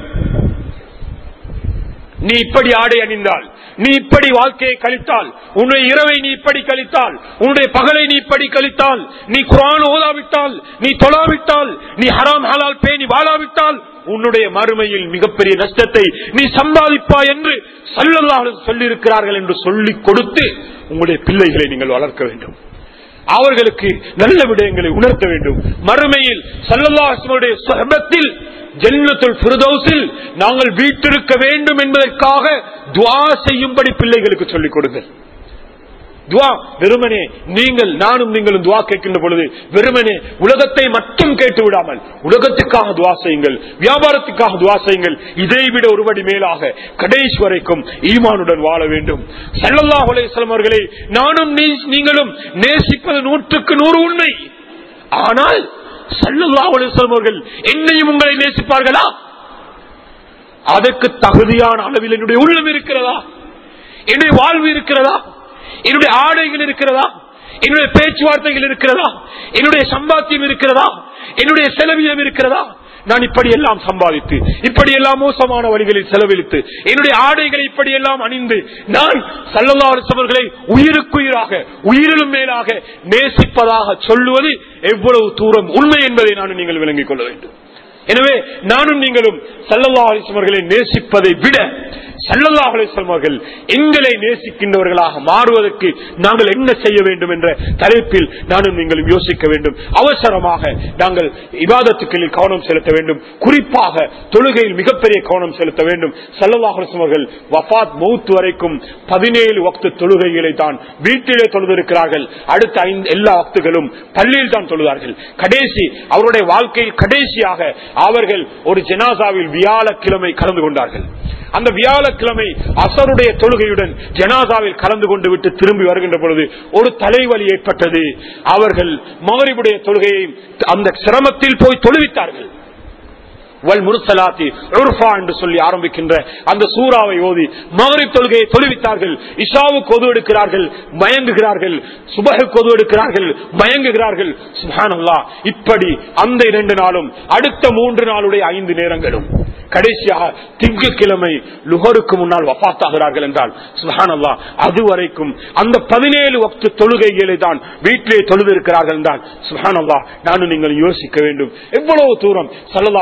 [SPEAKER 2] நீ இப்படி ஆடை அணிந்தால் நீ இப்படி வாழ்க்கையை கழித்தால் உன்னுடைய இரவை நீ இப்படி கழித்தால் உன்னுடைய பகலை நீ இப்படி கழித்தால் நீ குரான் ஓதாவிட்டால் நீ தொழாவிட்டால் நீ ஹராம் ஹலால் பேணி வாழாவிட்டால் உன்னுடைய மறுமையில் மிகப்பெரிய நஷ்டத்தை நீ சம்பாதிப்பா என்று சல்லல்லாஹ் சொல்லியிருக்கிறார்கள் என்று சொல்லிக் கொடுத்து உங்களுடைய பிள்ளைகளை நீங்கள் வளர்க்க வேண்டும் அவர்களுக்கு நல்ல விடயங்களை உணர்த்த வேண்டும் மறுமையில் சல்லல்லாஹுடைய சுகபத்தில் ஜென்னத்துல் பிரதோசில் நாங்கள் வீட்டிருக்க வேண்டும் என்பதற்காக துவா செய்யும்படி பிள்ளைகளுக்கு சொல்லிக் கொடுங்கள் துவா வெறுமனே நீங்கள் நானும் நீங்களும் துவா கேட்கின்ற பொழுது வெறுமனே உலகத்தை மட்டும் கேட்டு விடாமல் உலகத்துக்காக துவா செய்யுங்கள் வியாபாரத்துக்காக துவா செய்யுங்கள் இதை விட ஒருபடி மேலாக கடைசி வரைக்கும் ஈமானுடன் வாழ வேண்டும் சல்லல்லா அலேஸ்லம் அவர்களை நானும் நீங்களும் நேசிப்பது நூற்றுக்கு நூறு உண்மை ஆனால் சல்லல்லா அலேஸ்லம் அவர்கள் என்னையும் உங்களை நேசிப்பார்களா அதற்கு தகுதியான அளவில் என்னுடைய உள்ளம் இருக்கிறதா என்னுடைய வாழ்வு இருக்கிறதா என்னுடைய ஆடைகள் இருக்கிறதா என்னுடைய பேச்சுவார்த்தைகள் இருக்கிறதா என்னுடைய சம்பாத்தியம் இருக்கிறதா என்னுடைய செலவியம் இருக்கிறதா நான் இப்படி எல்லாம் சம்பாதித்து இப்படி எல்லாம் மோசமான வழிகளில் செலவழித்து என்னுடைய ஆடைகளை இப்படி எல்லாம் அணிந்து நான் சல்லல்லாசவர்களை உயிருக்குயிராக உயிரிலும் மேலாக நேசிப்பதாக சொல்லுவது எவ்வளவு தூரம் உண்மை என்பதை நான் நீங்கள் விளங்கிக் கொள்ள வேண்டும் எனவே நானும் நீங்களும் சல்லல்லா அலிஸ்வர்களை நேசிப்பதை விட சல்லல்லா அலிஸ்வர்கள் எங்களை நேசிக்கின்றவர்களாக மாறுவதற்கு நாங்கள் என்ன செய்ய வேண்டும் என்ற தலைப்பில் நானும் நீங்களும் யோசிக்க வேண்டும் அவசரமாக நாங்கள் இவாதத்துக்களில் கவனம் செலுத்த வேண்டும் குறிப்பாக தொழுகையில் மிகப்பெரிய கவனம் செலுத்த வேண்டும் சல்லல்லா அலிஸ்வர்கள் வஃத் மௌத் வரைக்கும் பதினேழு வக்து தொழுகைகளை தான் வீட்டிலே தொழுதிருக்கிறார்கள் அடுத்த ஐந்து எல்லா வக்துகளும் பள்ளியில் தான் தொழுதார்கள் கடைசி அவருடைய வாழ்க்கையில் கடைசியாக அவர்கள் ஒரு ஜனாசாவில் வியாழக்கிழமை கலந்து கொண்டார்கள் அந்த வியாழக்கிழமை அசருடைய தொழுகையுடன் ஜனாசாவில் கலந்து கொண்டு விட்டு திரும்பி வருகின்ற பொழுது ஒரு தலைவலி ஏற்பட்டது அவர்கள் மகரிபுடைய தொழுகையை அந்த சிரமத்தில் போய் தொழுவித்தார்கள் வல் முருசலாத்தி என்று சொல்லி ஆரம்பிக்கின்ற அந்த சூறாவை ஓதி மகரிப் தொழுகையை தொழுவித்தார்கள் இஷாவுக்கு கொது எடுக்கிறார்கள் மயங்குகிறார்கள் சுபகு கொது எடுக்கிறார்கள் மயங்குகிறார்கள் சுஹானல்லா இப்படி அந்த இரண்டு நாளும் அடுத்த மூன்று நாளுடைய ஐந்து நேரங்களும் கடைசியாக திங்கக்கிழமை லுகருக்கு முன்னால் வபாத்தாகிறார்கள் என்றால் சுஹானல்லா அதுவரைக்கும் அந்த பதினேழு வக்து தொழுகைகளை தான் வீட்டிலே தொழுது இருக்கிறார்கள் என்றால் சுஹானல்லா நானும் நீங்கள் யோசிக்க வேண்டும் எவ்வளவு தூரம் சல்லதாசம் இபா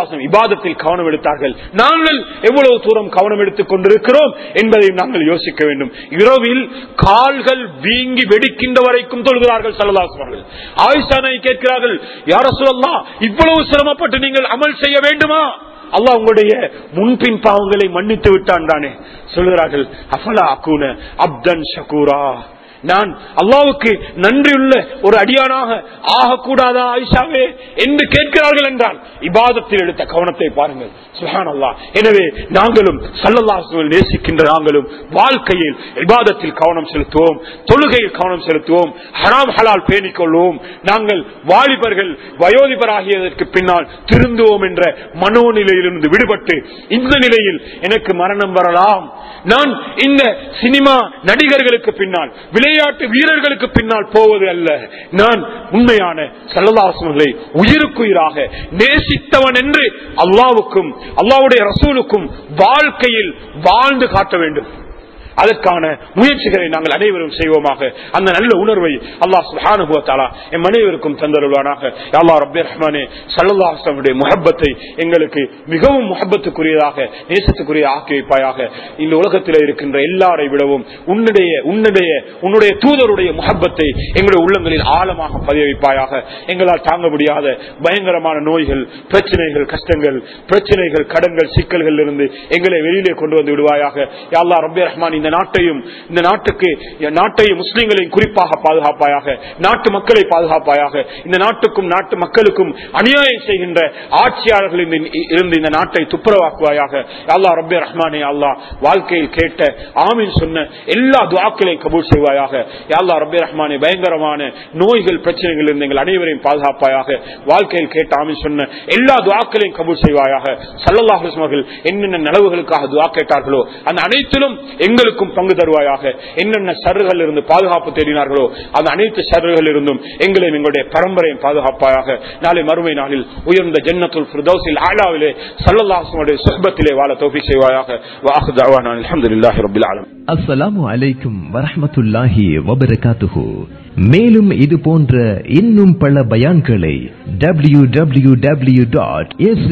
[SPEAKER 2] இபாதத்தில் கவனம் எடுத்தார்கள் நாங்கள் எவ்வளவு தூரம் கவனம் எடுத்துக் கொண்டிருக்கிறோம் என்பதை நாங்கள் யோசிக்க வேண்டும் இரவில் கால்கள் வீங்கி வெடிக்கின்ற வரைக்கும் தொழுகிறார்கள் சல்லதாசர்கள் ஆயுஷானை கேட்கிறார்கள் யார சொல்லலாம் இவ்வளவு சிரமப்பட்டு நீங்கள் அமல் செய்ய வேண்டுமா அல்லாஹ் உங்களுடைய முன்பின் பாவங்களை மன்னித்து விட்டான் தானே சொல்கிறார்கள் அஃபலா அக்கூன அப்தன் ஷகூரா நான் அல்லாவுக்கு நன்றியுள்ள ஒரு அடியானாக ஆகக்கூடாதா ஆயிஷாவே என்று கேட்கிறார்கள் என்றால் இபாதத்தில் எடுத்த கவனத்தை பாருங்கள் சுஹான் அல்லா எனவே நாங்களும் சல்லல்லாசுவல் நேசிக்கின்ற நாங்களும் வாழ்க்கையில் இபாதத்தில் கவனம் செலுத்துவோம் தொழுகையில் கவனம் செலுத்துவோம் ஹராம் ஹலால் பேணிக் கொள்வோம் நாங்கள் வாலிபர்கள் வயோதிபராகியதற்கு பின்னால் திருந்துவோம் என்ற மனோநிலையிலிருந்து விடுபட்டு இந்த நிலையில் எனக்கு மரணம் வரலாம் நான் இந்த சினிமா நடிகர்களுக்கு பின்னால் விளையாட்டு வீரர்களுக்கு பின்னால் போவது அல்ல நான் உண்மையான சல்லதாசங்களை உயிருக்குயிராக நேசித்தவன் என்று அல்லாவுக்கும் அல்லாவுடைய ரசூலுக்கும் வாழ்க்கையில் வாழ்ந்து காட்ட வேண்டும் அதற்கான முயற்சிகளை நாங்கள் அனைவரும் செய்வோமாக அந்த நல்ல உணர்வை அல்லாஹ் சுஹானுபவத்தாலா எம் அனைவருக்கும் தந்தருவானாக அல்லா ரப்பே ரஹ்மானே சல்லாஹனுடைய முகப்பத்தை எங்களுக்கு மிகவும் முகப்பத்துக்குரியதாக நேசத்துக்குரிய ஆக்கி வைப்பாயாக இந்த உலகத்தில் இருக்கின்ற எல்லாரை விடவும் உன்னுடைய உன்னுடைய உன்னுடைய தூதருடைய முகப்பத்தை எங்களுடைய உள்ளங்களில் ஆழமாக பதிய வைப்பாயாக எங்களால் தாங்க முடியாத பயங்கரமான நோய்கள் பிரச்சனைகள் கஷ்டங்கள் பிரச்சனைகள் கடன்கள் சிக்கல்கள் இருந்து எங்களை வெளியிலே கொண்டு வந்து விடுவாயாக அல்லா ரப்பே ரஹ்மான் இந்த நாட்டையும் இந்த நாட்டுக்கு நாட்டையும் முஸ்லீம்களையும் குறிப்பாக பாதுகாப்பாயாக நாட்டு மக்களை பாதுகாப்பாயாக இந்த நாட்டுக்கும் நாட்டு மக்களுக்கும் அநியாயம் செய்கின்ற ஆட்சியாளர்கள் இருந்து இந்த நாட்டை துப்புரவாக்குவாயாக அல்லா ரப்பே ரஹ்மானே அல்லா வாழ்க்கையில் கேட்ட ஆமீன் சொன்ன எல்லா துவாக்களையும் கபூல் செய்வாயாக அல்லா ரப்பே ரஹ்மானே பயங்கரமான நோய்கள் பிரச்சனைகள் இருந்து எங்கள் அனைவரையும் பாதுகாப்பாயாக வாழ்க்கையில் கேட்ட ஆமீன் சொன்ன எல்லா துவாக்களையும் கபூல் செய்வாயாக சல்லல்லாஹ் அவர்கள் என்னென்ன நலவுகளுக்காக துவா கேட்டார்களோ அந்த அனைத்திலும் எங்களுக்கும் பங்கு தருவாயாக என்னென்ன சருகள் இருந்து பாதுகாப்பு தேடினார்களோ அந்த அனைத்து சருகள் இருந்தும் எங்களையும் எங்களுடைய பரம்பரையும் பாதுகாப்பாயாக நாளை மறுமை நாளில் உயர்ந்த ஜன்னத்துல் ஃபிர்தௌஸில் ஆலாவிலே சல்லல்லாஹுடைய சுஹபத்திலே வாழ தௌஃபி செய்வாயாக வாஹு தஅவானா அல்ஹம்துலில்லாஹி ரப்பில் ஆலமீன்
[SPEAKER 3] அஸ்ஸலாமு அலைக்கும் வரஹ்மத்துல்லாஹி வபரகாத்துஹு மேலும் இது போன்ற இன்னும் பல பயான்களை W W W dot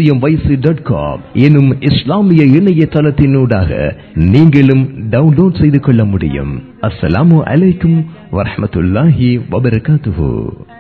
[SPEAKER 3] dot com எனும் இஸ்லாமிய இணையதளத்தினூடாக நீங்களும் டவுன்லோட் செய்து கொள்ள முடியும் அஸ்ஸலாமு அலைக்கும் வரஹ்மத்துல்லாஹி வபரகாத்துஹு